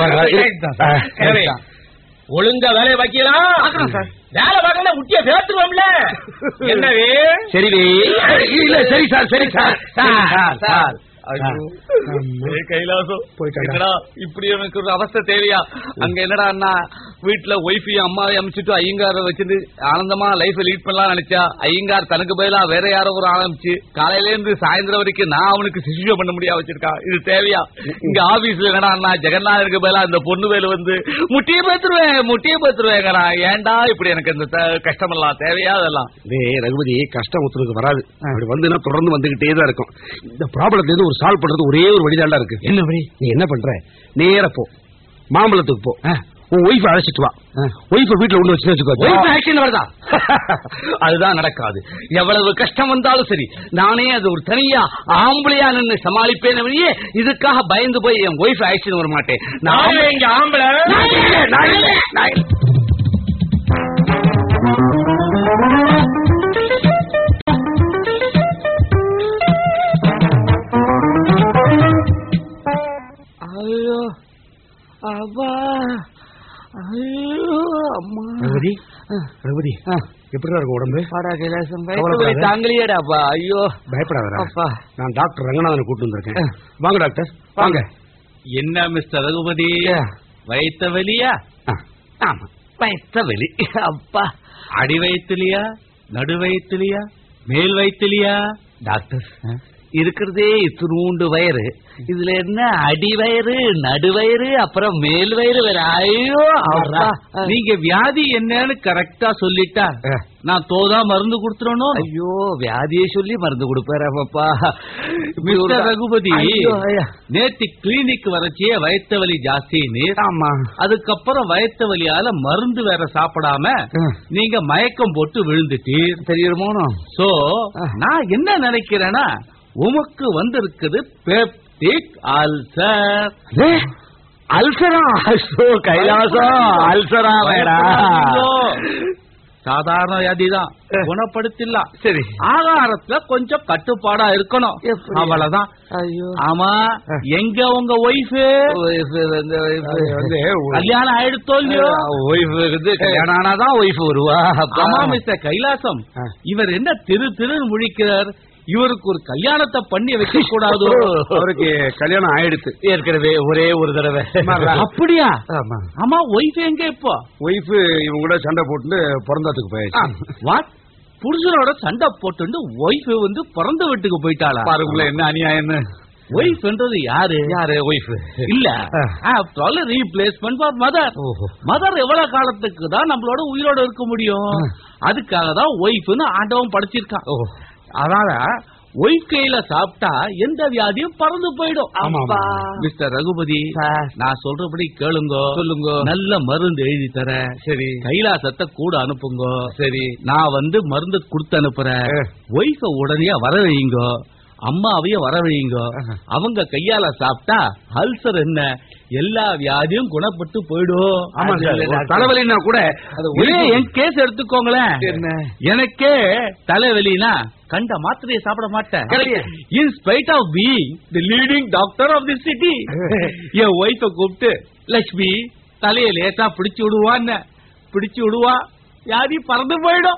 எனவே, ஒழுங்கா வேலையை பாக்கலாம் சார். வேலை பார்க்கணும் முட்டிய பேத்துருவோம்ல என்னவே சரி வே. இல்ல சரி சார் சரி சார் சார், சார். ஐயோ. ஏய், கைலாசம் போயிட்டாடா. என்னடா இப்படி எனக்கு ஒரு அவஸ்தை தேவையா அங்க என்னடா அண்ணா வீட்டுல ஒய்ஃபையும் அம்மாவையும் அமைச்சிட்டு ஐயங்கார வச்சிருந்து ஆனந்தமா லைஃப் லீட் பண்ணலாம் நினைச்சா ஐயங்கார் தனக்கு பதிலா வேற யாரோ ஒரு ஆரம்பிச்சு காலையில இருந்து சாயந்தரம் வரைக்கும் நான் அவனுக்கு சிசுஷோ பண்ண முடியா வச்சிருக்கான் இது தேவையா இங்க ஆபீஸ்ல என்னடா அண்ணா ஜெகநாதனுக்கு பதிலா இந்த பொண்ணு வேலை வந்து முட்டிய பேத்துருவேன் முட்டிய பேத்துருவேங்கிறா ஏன்டா இப்படி எனக்கு இந்த த- கஷ்டமெல்லாம் தேவையா அதெல்லாம் டேய் ரகுபதி கஷ்டம் ஒருத்தருக்கு வராது அப்படி வந்துன்னா தொடர்ந்து வந்துகிட்டே தான் இருக்கும் இந்த ப்ராப்ளத்துல இருந்து ஒரு சால்வ் பண்றது ஒரே ஒரு வழிதாண்டா இருக்கு என்ன வழி நீ என்ன பண்ற நேரா போ மாம்பழத்துக்கு போ உன் ஒய்ஃப் அழைச்சிட்டு வா ஒய்ஃப வீட்டுல ஒண்ணு வச்சு வச்சுக்கோ Wife action வருதா அதுதான் நடக்காது எவ்வளவு கஷ்டம் வந்தாலும் சரி நானே அது ஒரு தனியா ஆம்பளையா நின்று சமாளிப்பேன் வழியே இதுக்காக பயந்து போய் என் ஒய்ஃப் ஆக்ஷன் வர மாட்டேன் நான் நாம இங்க ஆம்பளை நான் இல்லை, நான் இல்லை, நான் இல்லை. அம்மா ரகுபதி ரகுபதி ஆ. எப்படி இருக்கும் உடம்பு வாடா கைலாசம் கவலைப்படாத. வயிற்று வலி தாங்கலையேடாப்பா ஐயோ பயப்படாத அப்பா. நான் டாக்டர் ரங்கநாதனை கூட்டு வந்திருக்கேன் ஆ. வாங்க டாக்டர் வாங்க என்ன மிஸ்டர் ரகுபதி வயித்த வலியா ஆ, ஆமா வயிற்று வலி அப்பா அடி வயிற்றுலயா நடு வயிற்றுலயா மேல் வயிற்றுலயா டாக்டர் இருக்கிறதே இத்தினூண்டு வயிறு இதுல என்ன அடி வயிறு நடு வயிறு அப்புறம் மேல் வயிறு வேற ஐயோ அப்பா. நீங்க வியாதி என்னன்னு கரெக்டா சொல்லிட்டா ஆ. நான் தோதா மருந்து கொடுத்துறணும் ஐயோ வியாதியை சொல்லி மருந்து கொடுப்பாரு அப்பா மிஸ்டர் ரகுபதி ஐயோ, ஐயா. நேத்து கிளினிக் வரச்சியே வயித்த வலி ஜாஸ்தின்னு ஆமா அதுக்கப்புறம் வயித்த வலியால மருந்து வேற சாப்பிடாம ஆ. நீங்க மயக்கம் போட்டு விழுந்துட்டீர் தெரியுமோ சோ ஆ. நான் என்ன நினைக்கிறேன்னா உமக்கு வந்திருக்குது பெப்டிக் அல்சர் அல்சரா ஐயோ, கைலாசம் அல்சரா வேடா சாதாரண வியாதிதான் குணப்படுத்திடலாம் சரி ஆகாரத்துல கொஞ்சம் கட்டுப்பாடா இருக்கணும் எப்படி? அவ்வளவுதான் ஐயோ ஆமா எங்க உங்க ஒய்ஃப் ஒய்ஃப் வந்து அது வந்து கல்யாணம் ஆயிடுத்தோ இல்லையோ ஒய்ஃப் வந்து கல்யாணம் ஆனாதான் ஒய்ஃப் வருவா அப்பா. ஆமா மிஸ்டர் கைலாசம் ஆ. இவர் என்ன திரு திருன்னு முழிக்கிறார் இவருக்கு ஒரு கல்யாணத்தை பண்ணி வைக்க கூடாதோ அவருக்கு கல்யாணம் ஆயிடுத்து ஏற்கனவே ஒரே ஒரு தடவை அப்படியா ஆமா ஆமா ஒய்ஃப் எங்க இப்போ ஒய்ஃப் இவங்க கூட சண்டை போட்டு பிறந்ததுக்கு போயாச்சு வாட் புருஷனோட சண்டை போட்டு ஒய்ஃப் வந்து பிறந்த வீட்டுக்கு போயிட்டாளா பாருங்களேன் என்ன அநியாயம்னு ஒய்ஃப்ன்றது யாரு யாரு ஒய்ஃப் இல்ல ஆ. After all replacement for mother ஓஹோ மதர் எவ்வளவு காலத்துக்கு தான் நம்மளோட உயிரோட இருக்க முடியும் ஆ. அதுக்காக தான் ஒய்ஃப்னு ஆண்டவன் படைச்சிருக்கான் ஓ அதனால ஒய்ஃப் கையில சாப்பிட்டா எந்த வியாதியும் பறந்து போயிடும் ஆமா, ஆமா. Mister Raghupathi sir. நான் சொல்றபடி கேளுங்க சொல்லுங்க. நல்ல மருந்து எழுதி தரேன் சரி கைலாசத்தை கூட அனுப்புங்க சரி நான் வந்து மருந்து கொடுத்து அனுப்புறேன் ஆ. ஒய்ஃப உடனே வர வைங்க அம்மாவையும் வர வைங்க ஆஹா. அவங்க கையால சாப்பிட்டா அல்சர் என்ன எல்லா வியாதியும் குணப்பட்டு போயிடும் ஆமா அது சார் இல்ல ஒரு டாக்டர். தலைவலின்னா கூட அது இதே wife- என் கேஸ் எடுத்துக்கோங்களேன் என்ன? எனக்கே தலைவலினா கண்ட மாத்திரையை சாப்பிட மாட்டேன் Correct. In spite of being the leading doctor of the city என் ஒய்ஃப கூப்பிட்டு லட்சுமி தலைய லேசா பிடிச்சு விடுவான்னு பிடிச்சு விடுவா வியாதி பறந்து போயிடும்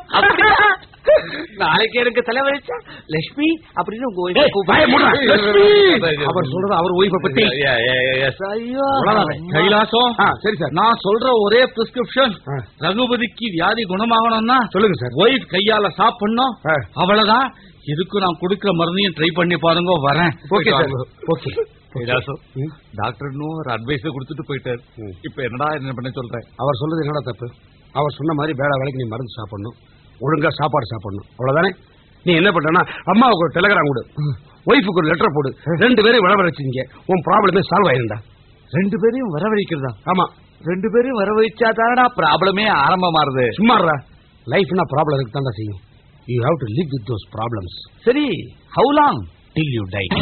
நாளைக்கு எனக்கு தலைவலிச்சா லட்சுமி அப்படின்னு உங்க ஏய், வாயை மூடுடா. லட்சுமி. wife அவர் சொல்றது அவர் ஒய்ஃப பத்தி ஐயோ அவ்வளவுதான். கைலாசம் ஆ, சரி சார் நான் சொல்ற ஒரே பிரிஸ்கிரிப்ஷன் ஆ. ரகுபதிக்கு வியாதி குணமாகணும்னா சொல்லுங்க சார் ஒய்ஃப் கையால சாப்பிடணும் ஆ. அவ்வளவுதான் இதுக்கு நான் கொடுக்கிற மருந்தையும் ட்ரை பண்ணி பாருங்க வரேன் ஓகே சார் ஓகே கைலாசம் ம். டாக்டர் இன்னும் ஒரு அட்வைஸ் கொடுத்துட்டு போயிட்டாரு ம். இப்ப என்னடா என்ன பண்ண சொல்றேன் அவர் சொல்றது என்னடா தப்பு அவர் சொன்ன மாதிரி வேலை வேலைக்கு நீ மருந்து சாப்பிடணும் ஒழுங்கா சாப்பாடு சாப்பிடணும் அவ்வளவுதானே நீ என்ன பண்றனா அம்மாவுக்கு ஒரு டெலகிராம் கொடு ஒய்ஃபுக்கு ஒரு லெட்டர் போடு ரெண்டு பேரையும் வளவரைச்சிங்க உன் ப்ராப்ளமே சால்வ் ஆயிருந்தா ரெண்டு பேரையும் வரவழைக்கிறதா ஆமா ரெண்டு பேரையும் வரவழைச்சா தானடா ப்ராப்ளமே ஆரம்பமாறுது சும்மாறா லைஃப்னா ப்ராப்ளம் இருக்கு தான்டா செய்யும் you have to live with those problems சரி how long till you die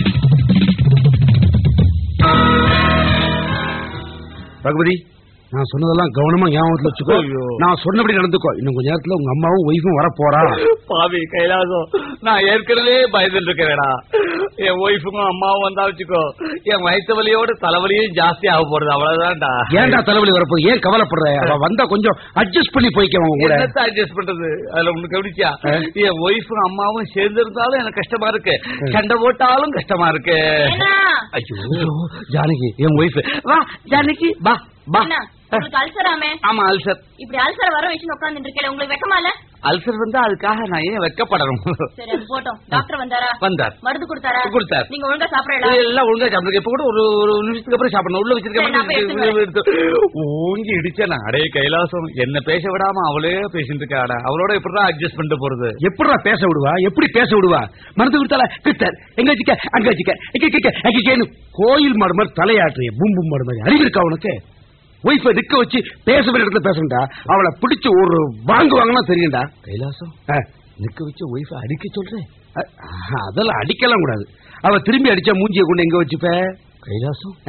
Raghupathi நான் சொன்னதெல்லாம் கவனமா ஞாபகத்துல வச்சுக்கோ ஐயோ. நான் சொன்னபடி நடந்துக்கோ இன்னும் கொஞ்ச நேரத்துல உங்க அம்மாவும் ஒய்ஃபும் வர போறா பாவி கைலாசம் நான் ஏற்கனவே பயந்துட்டு இருக்கேன்டா என் ஒய்ஃபுக்கும் அம்மாவும் வந்தா வச்சுக்கோ என் வயிற்று வலியோட தலைவலியும் ஜாஸ்தி ஆக போறது அவ்வளவுதான்டா ஏன்டா தலைவலி வரப்போ ஏன் கவலைப்படுற அவ வந்தா கொஞ்சம் அட்ஜஸ்ட் பண்ணி போய்க்க அவங்க கூட என்னத்த அட்ஜஸ்ட் பண்றது அதுல உனக்கு கவனிச்சியா ஆ. என் ஒய்ஃபும் அம்மாவும் சேர்ந்து இருந்தாலும் எனக்கு கஷ்டமா இருக்கு சண்டை போட்டாலும் கஷ்டமா இருக்கு ஐயோ ஜானகி என் ஒய்ஃப் வா ஜானகி வா வா என்ன உங்களுக்கு அல்சராமே ஆமா அல்சர் இப்படி அல்சர் வர வச்சு உட்கார்ந்துட்டு இருக்கல உங்களுக்கு வெக்கமா இல்ல அல்சர் வந்தா அதுக்காக நான் ஏன் வெக்கப்படணும் சரி அது போட்டோம் டாக்டர் வந்தாரா வந்தார் மருந்து கொடுத்தாரா கொடுத்தார். நீங்க ஒழுங்கா சாப்பிடலாம் எல்லாம் ஒழுங்கா சாப்பிடுங்க இப்ப கூட ஒரு ஒரு நிமிஷத்துக்கு அப்புறம் சாப்பிடணும் உள்ள சரி, நான் போய் எடுத்துட்டு வச்சிருக்க ஓங்கி இடிச்சேன் அடே கைலாசம் என்ன பேச விடாம அவளே பேசிட்டு இருக்காடா அவளோட இப்படிதான் அட்ஜஸ்ட் பண்ணிட்டு போறது எப்படிடா பேச விடுவா எப்படி பேச விடுவா மருந்து கொடுத்தால கிட்டர் எங்க வச்சுக்க அங்க வச்சுக்க இங்க கிக்க அங்க கேனு கோயில் மாடு மாதிரி தலையாட்டுறிய பூம் பூம் மாடு மாதிரி அறிவு இருக்கா உனக்கு ஒய்ஃப நிக்க வச்சு பேச வேண்டிய இடத்துல பேசணும்டா அவளை பிடிச்சு ஒரு வாங்குவாங்கன்னா தெரியும்டா கைலாசம் ஆ, நிக்க வச்சு ஒய்ஃப அடிக்க சொல்றேன் அ- அதெல்லாம் அடிக்கலாம் கூடாது அவ திரும்பி அடிச்சா மூஞ்சிய கொண்டு எங்க வச்சுப்ப கைலாசம் ஆ?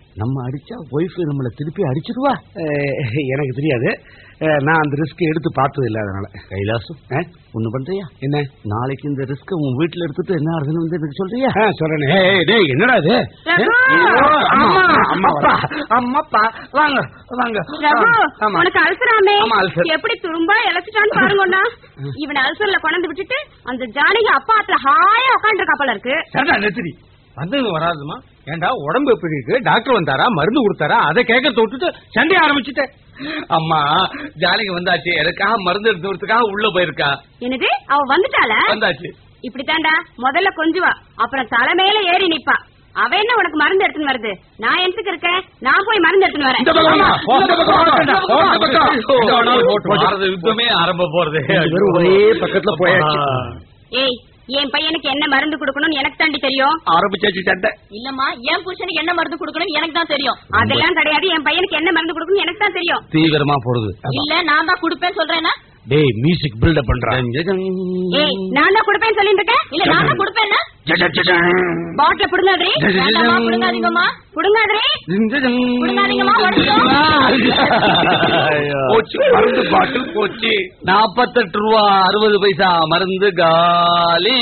நம்ம அடிச்சா ஒய்ஃப் நம்மள திருப்பி அடிச்சிருவா அஹ், எனக்கு தெரியாது அஹ், நான் அந்த ரிஸ்க் எடுத்து பார்த்தது இல்ல அதனால கைலாசம் அஹ், ஒண்ணு பண்றியா என்ன நாளைக்கு இந்த ரிஸ்க் உன் வீட்டுல எடுத்துட்டு என்ன ஆகுதுன்னு வந்து எனக்கு சொல்றியா ஆ, சொல்றேனே ஏய், டேய் என்னடா இது ரகு! ஐயோ, அம்மா, அம்மா வரா. அம்மாப்பா வாங்க வாங்க ரகு ஆமா. உனக்கு அல்சராமே ஆமா, அல்சர். எப்படி துரும்பா இழைச்சிட்டான்னு பாருங்கண்ணா இவனை அல்சர்ல கொண்டு விட்டுட்டு அந்த ஜானகி அப்பா ஆத்துல ஹாயா உட்காந்துருக்கா போல இருக்கு சரிடா நெத்திரி வந்தது வராதுமா ஏண்டா உடம்பு எப்படி இருக்கு டாக்டர் வந்தாரா மருந்து கொடுத்தாரா அதை கேட்க விட்டுட்டு சண்டைய ஆரம்பிச்சுட்டேன் அம்மா ஜாலிக்கு வந்தாச்சு எனக்காக மருந்து எடுத்து வரதுக்காக உள்ள போயிருக்கா என்னது அவ வந்துட்டாள வந்தாச்சு இப்படித்தாண்டா முதல்ல கொஞ்சுவா அப்புறம் தலைமையில ஏறி நிப்பா அவ என்ன உனக்கு மருந்து எடுத்துன்னு வருது நான் எதுக்கு இருக்கேன் நான் போய் மருந்து எடுத்துன்னு வரேன் இந்த பக்கம் வா, போ, இந்த பக்கம் வா, இந்த பக்கம், இந்த பக்கம். எங்க வேணாலும் போட்டு வா. பாரத யுத்தமே ஆரம்ப போறது ரெண்டு பேரும் ஒரே பக்கத்துல போயாச்சு ஏய் என் பையனுக்கு என்ன மருந்து கொடுக்கணும்னு எனக்கு தாண்டி தெரியும் ஆரம்பிச்சாச்சு சண்டை இல்லம்மா என் புருஷனுக்கு என்ன மருந்து கொடுக்கணும்னு எனக்கு தான் தெரியும் அதெல்லாம் கிடையாது என் பையனுக்கு என்ன மருந்து கொடுக்கணும்னு எனக்கு தான் தெரியும் தீவிரமா போறது இல்ல நான் தான் கொடுப்பேன் சொல்றேன்னா டேய் மியூசிக் பில்டப் பண்றான் ஏய் நான் தான் கொடுப்பேன் சொல்லிட்டு இருக்கேன் இல்ல நான் தான் கொடுப்பேன் பாட்டில புடுங்காதே வேண்டாம்மா புடுங்காதீங்கம்மா புடுங்காதே புடுங்காதீங்கம்மா போச்சு மருந்து பாட்டில் போச்சு நாப்பத்தெட்டு ரூபா அறுபது பைசா மருந்து காலி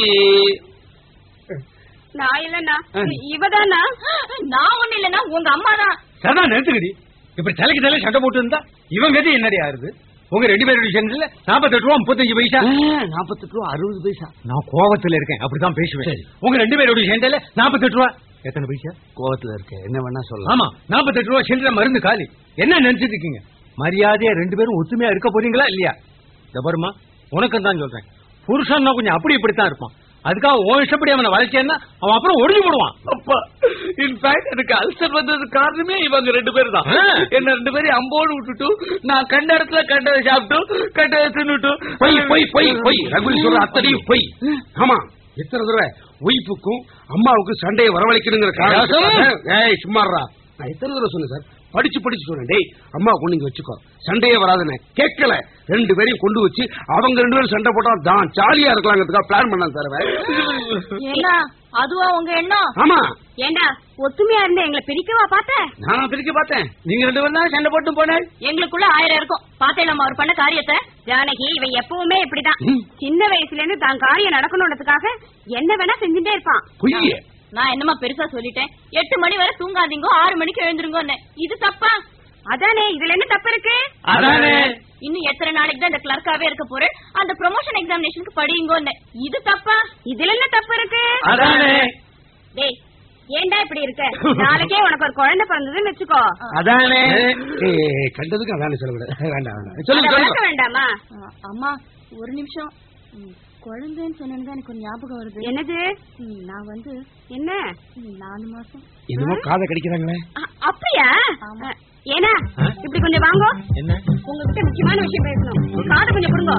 நான் இல்லண்ணா இவதானா நான் ஒண்ணு இல்லன்னா உங்க அம்மா தான் சரிடா நிறுத்துக்கடி இப்படி தலைக்கு தலை சண்டை போட்டு இருந்தா இவன் கதி என்னடி ஆறுது உங்க ரெண்டு பேருடைய சேர்ந்துல நாற்பத்தெட்டு ரூபா முப்பத்தஞ்சு பைசா நாப்பத்தெட்டு ரூபா அறுபது பைசா நான் கோவத்துல இருக்கேன் அப்படிதான் பேசுவேன் உங்க ரெண்டு பேருடைய சேர்ந்தல நாற்பத்தெட்டு ரூபா எத்தனை பைசா கோவத்துல இருக்க என்ன வேணா சொல்லலாம் ஆமா நாற்பத்தெட்டு ரூபா சில்லற மருந்து காலி என்ன நினைச்சிட்டு இருக்கீங்க மரியாதையா ரெண்டு பேரும் ஒத்துமையா இருக்க போறீங்களா இல்லையா இந்த பாருமா உனக்கு தான் சொல்றேன் புருஷன்னா கொஞ்சம் அப்படி இப்படித்தான் இருப்பான் அதுக்காக உன் இஷ்டப்படி அவனை வளைச்சேன்னா அவன் அப்புறம் ஒழிஞ்சு போடுவான் அப்பா இன்ஃபேக்ட் எனக்கு அல்சர் வந்தது காரணமே இவங்க ரெண்டு பேரும் தான் ஆ. என்ன ரெண்டு பேரும் அம்போடு விட்டுட்டு நான் கண்ட இடத்துல கண்டதை சாப்பிட்டு கண்டதை தின்னுட்டு பொய் பொய் பொய் பொய் ரகுல் சொல்ற அத்தனையும் பொய் ஆமா எத்தனை தடவை ஒய்ஃபுக்கும் அம்மாவுக்கும் சண்டையை வரவழைக்கணுங்கிற காரணம் ஏய் சும்மாறா நான் எத்தனை தடவை சொன்னேன் சார் படிச்சு படிச்சு சொன்னேன் டேய் அம்மா கொண்டு இங்க வச்சுக்கோ சண்டையே வராதுன்னு கேட்கல ரெண்டு பேரையும் கொண்டு வச்சு அவங்க ரெண்டு பேரும் சண்டை போட்டா தான் ஜாலியா இருக்கலாங்கிறதுக்காக பிளான் பண்ணான் சார் அவன். ஏன்னா அதுவா உங்க எண்ணம் ஆமா ஏண்டா ஒத்துமையா இருந்து எங்களை பிரிக்கவா பார்த்த நான் பிரிக்க பார்த்தேன் நீங்க ரெண்டு பேரும் தான் சண்டை போட்டு போனேன் எங்களுக்குள்ள ஆயிரம் இருக்கும் பார்த்தே நம்ம அவர் பண்ண காரியத்தை ஜானகி இவன் எப்பவுமே இப்படிதான் சின்ன வயசுல இருந்து தான் காரியம் நடக்கணுன்றதுக்காக என்ன வேணா செஞ்சுட்டே இருப்பான் பொய்யே நான் என்னமா பெருசா சொல்லிட்டேன் எட்டு மணி வரை தூங்காதீங்க ஆறு மணிக்கு எழுந்திருங்கன்னு இது தப்பா அதானே இதுல என்ன தப்பு இருக்கு அதானே. இன்னும் எத்தனை நாளைக்கு தான் இந்த கிளர்க்காவே இருக்க போறேன் அந்த ப்ரொமோஷன் எக்ஸாமினேஷனுக்கு படிங்கன்னு இது தப்பா இதுல என்ன தப்பு இருக்கு அதானே டேய் ஏன்டா இப்படி இருக்க நாளைக்கே உனக்கு ஒரு குழந்தை பிறந்ததுன்னு வச்சுக்கோ அதானே ஏய், கண்டதுக்கு அதானே சொல்ல விட வேண்டாம் வேண்டாம் அதை சொல்லுங்க வளர்க்க சொல்லுங்க வேண்டாமா அம்மா ஒரு நிமிஷம் குழந்தைன்னு சொன்னது எனக்கு ஒரு ஞாபகம் வருது என்னது நான் வந்து என்ன நாலு மாசம் என்னமோ காதை கடிக்கிறாங்களே அ- அப்படியா அ, ஏனா இப்படி கொஞ்சம் வாங்க என்ன உங்ககிட்ட முக்கியமான விஷயம் பேசணும் காது கொஞ்சம் கொடுங்க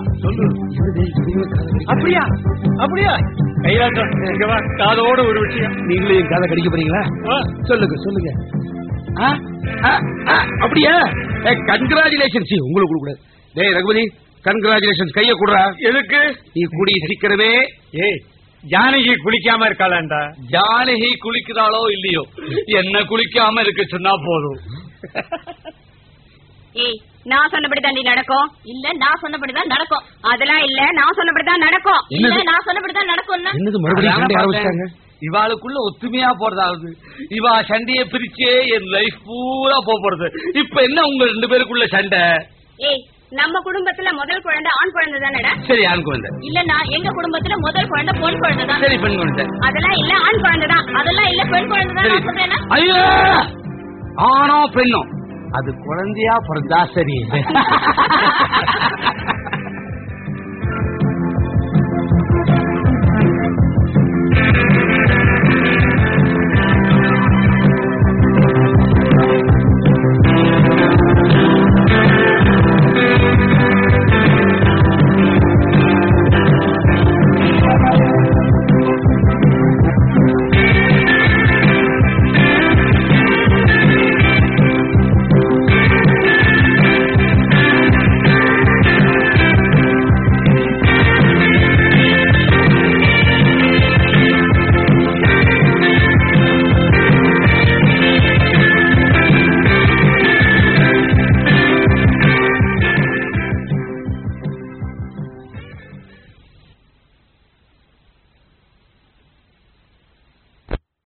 அப்படியா அப்படியா கைலாட்டம் இங்க வா காதோட ஒரு விஷயம் நீங்களும் என் காதை கடிக்க போறீங்களா ஆ. சொல்லுங்க சொல்லுங்க ஆ? ஆ, ஆ, அப்படியா கங்க்ராச்சுலேஷன்ஸ் உங்களுக்கு கொடுக்கூடாது டேய் ரகுபதி கங்க்ராச்சுலேஷன்ஸ் கைய குடுறா எதுக்கு நீ கூடி சீக்கிரமே ஏய் ஜானகி குளிக்காம இருக்காளாண்டா ஜானகி குளிக்கிறாளோ இல்லையோ என்ன குளிக்காம இருக்க சொன்னா போதும் ஏய் நான் சொன்னபடி தாண்டி நடக்கும் இல்ல நான் சொன்னபடி தான் நடக்கும் அதெல்லாம் இல்ல நான் சொன்னபடி தான் நடக்கும் இல்ல என்னது? நான் சொன்னபடி தான் நடக்கும்னா என்னது மறுபடியும் அதான சண்டை பார்த்தேன். ஆரம்பிச்சிட்டாங்க இவாளுக்குள்ள ஒத்துமையா போறதாவது இவா சண்டைய பிரிச்சே என் லைஃப் பூரா போக போறது இப்ப என்ன உங்க ரெண்டு பேருக்குள்ள சண்டை ஏய் நம்ம குடும்பத்துல முதல் குழந்தை ஆண் குழந்தை தானடா சரி ஆண் குழந்தை இல்லன்னா எங்க குடும்பத்துல முதல் குழந்தை பொன் குழந்தை தான் சரி பெண் குழந்தை அதெல்லாம் இல்ல ஆண் குழந்தை தான் அதெல்லாம் இல்ல பெண் குழந்தை தான் சரி நான் சொல்றேன்னா ஐயோ ஆணோ பெண்ணோ அது குழந்தையா பிறந்தா சரி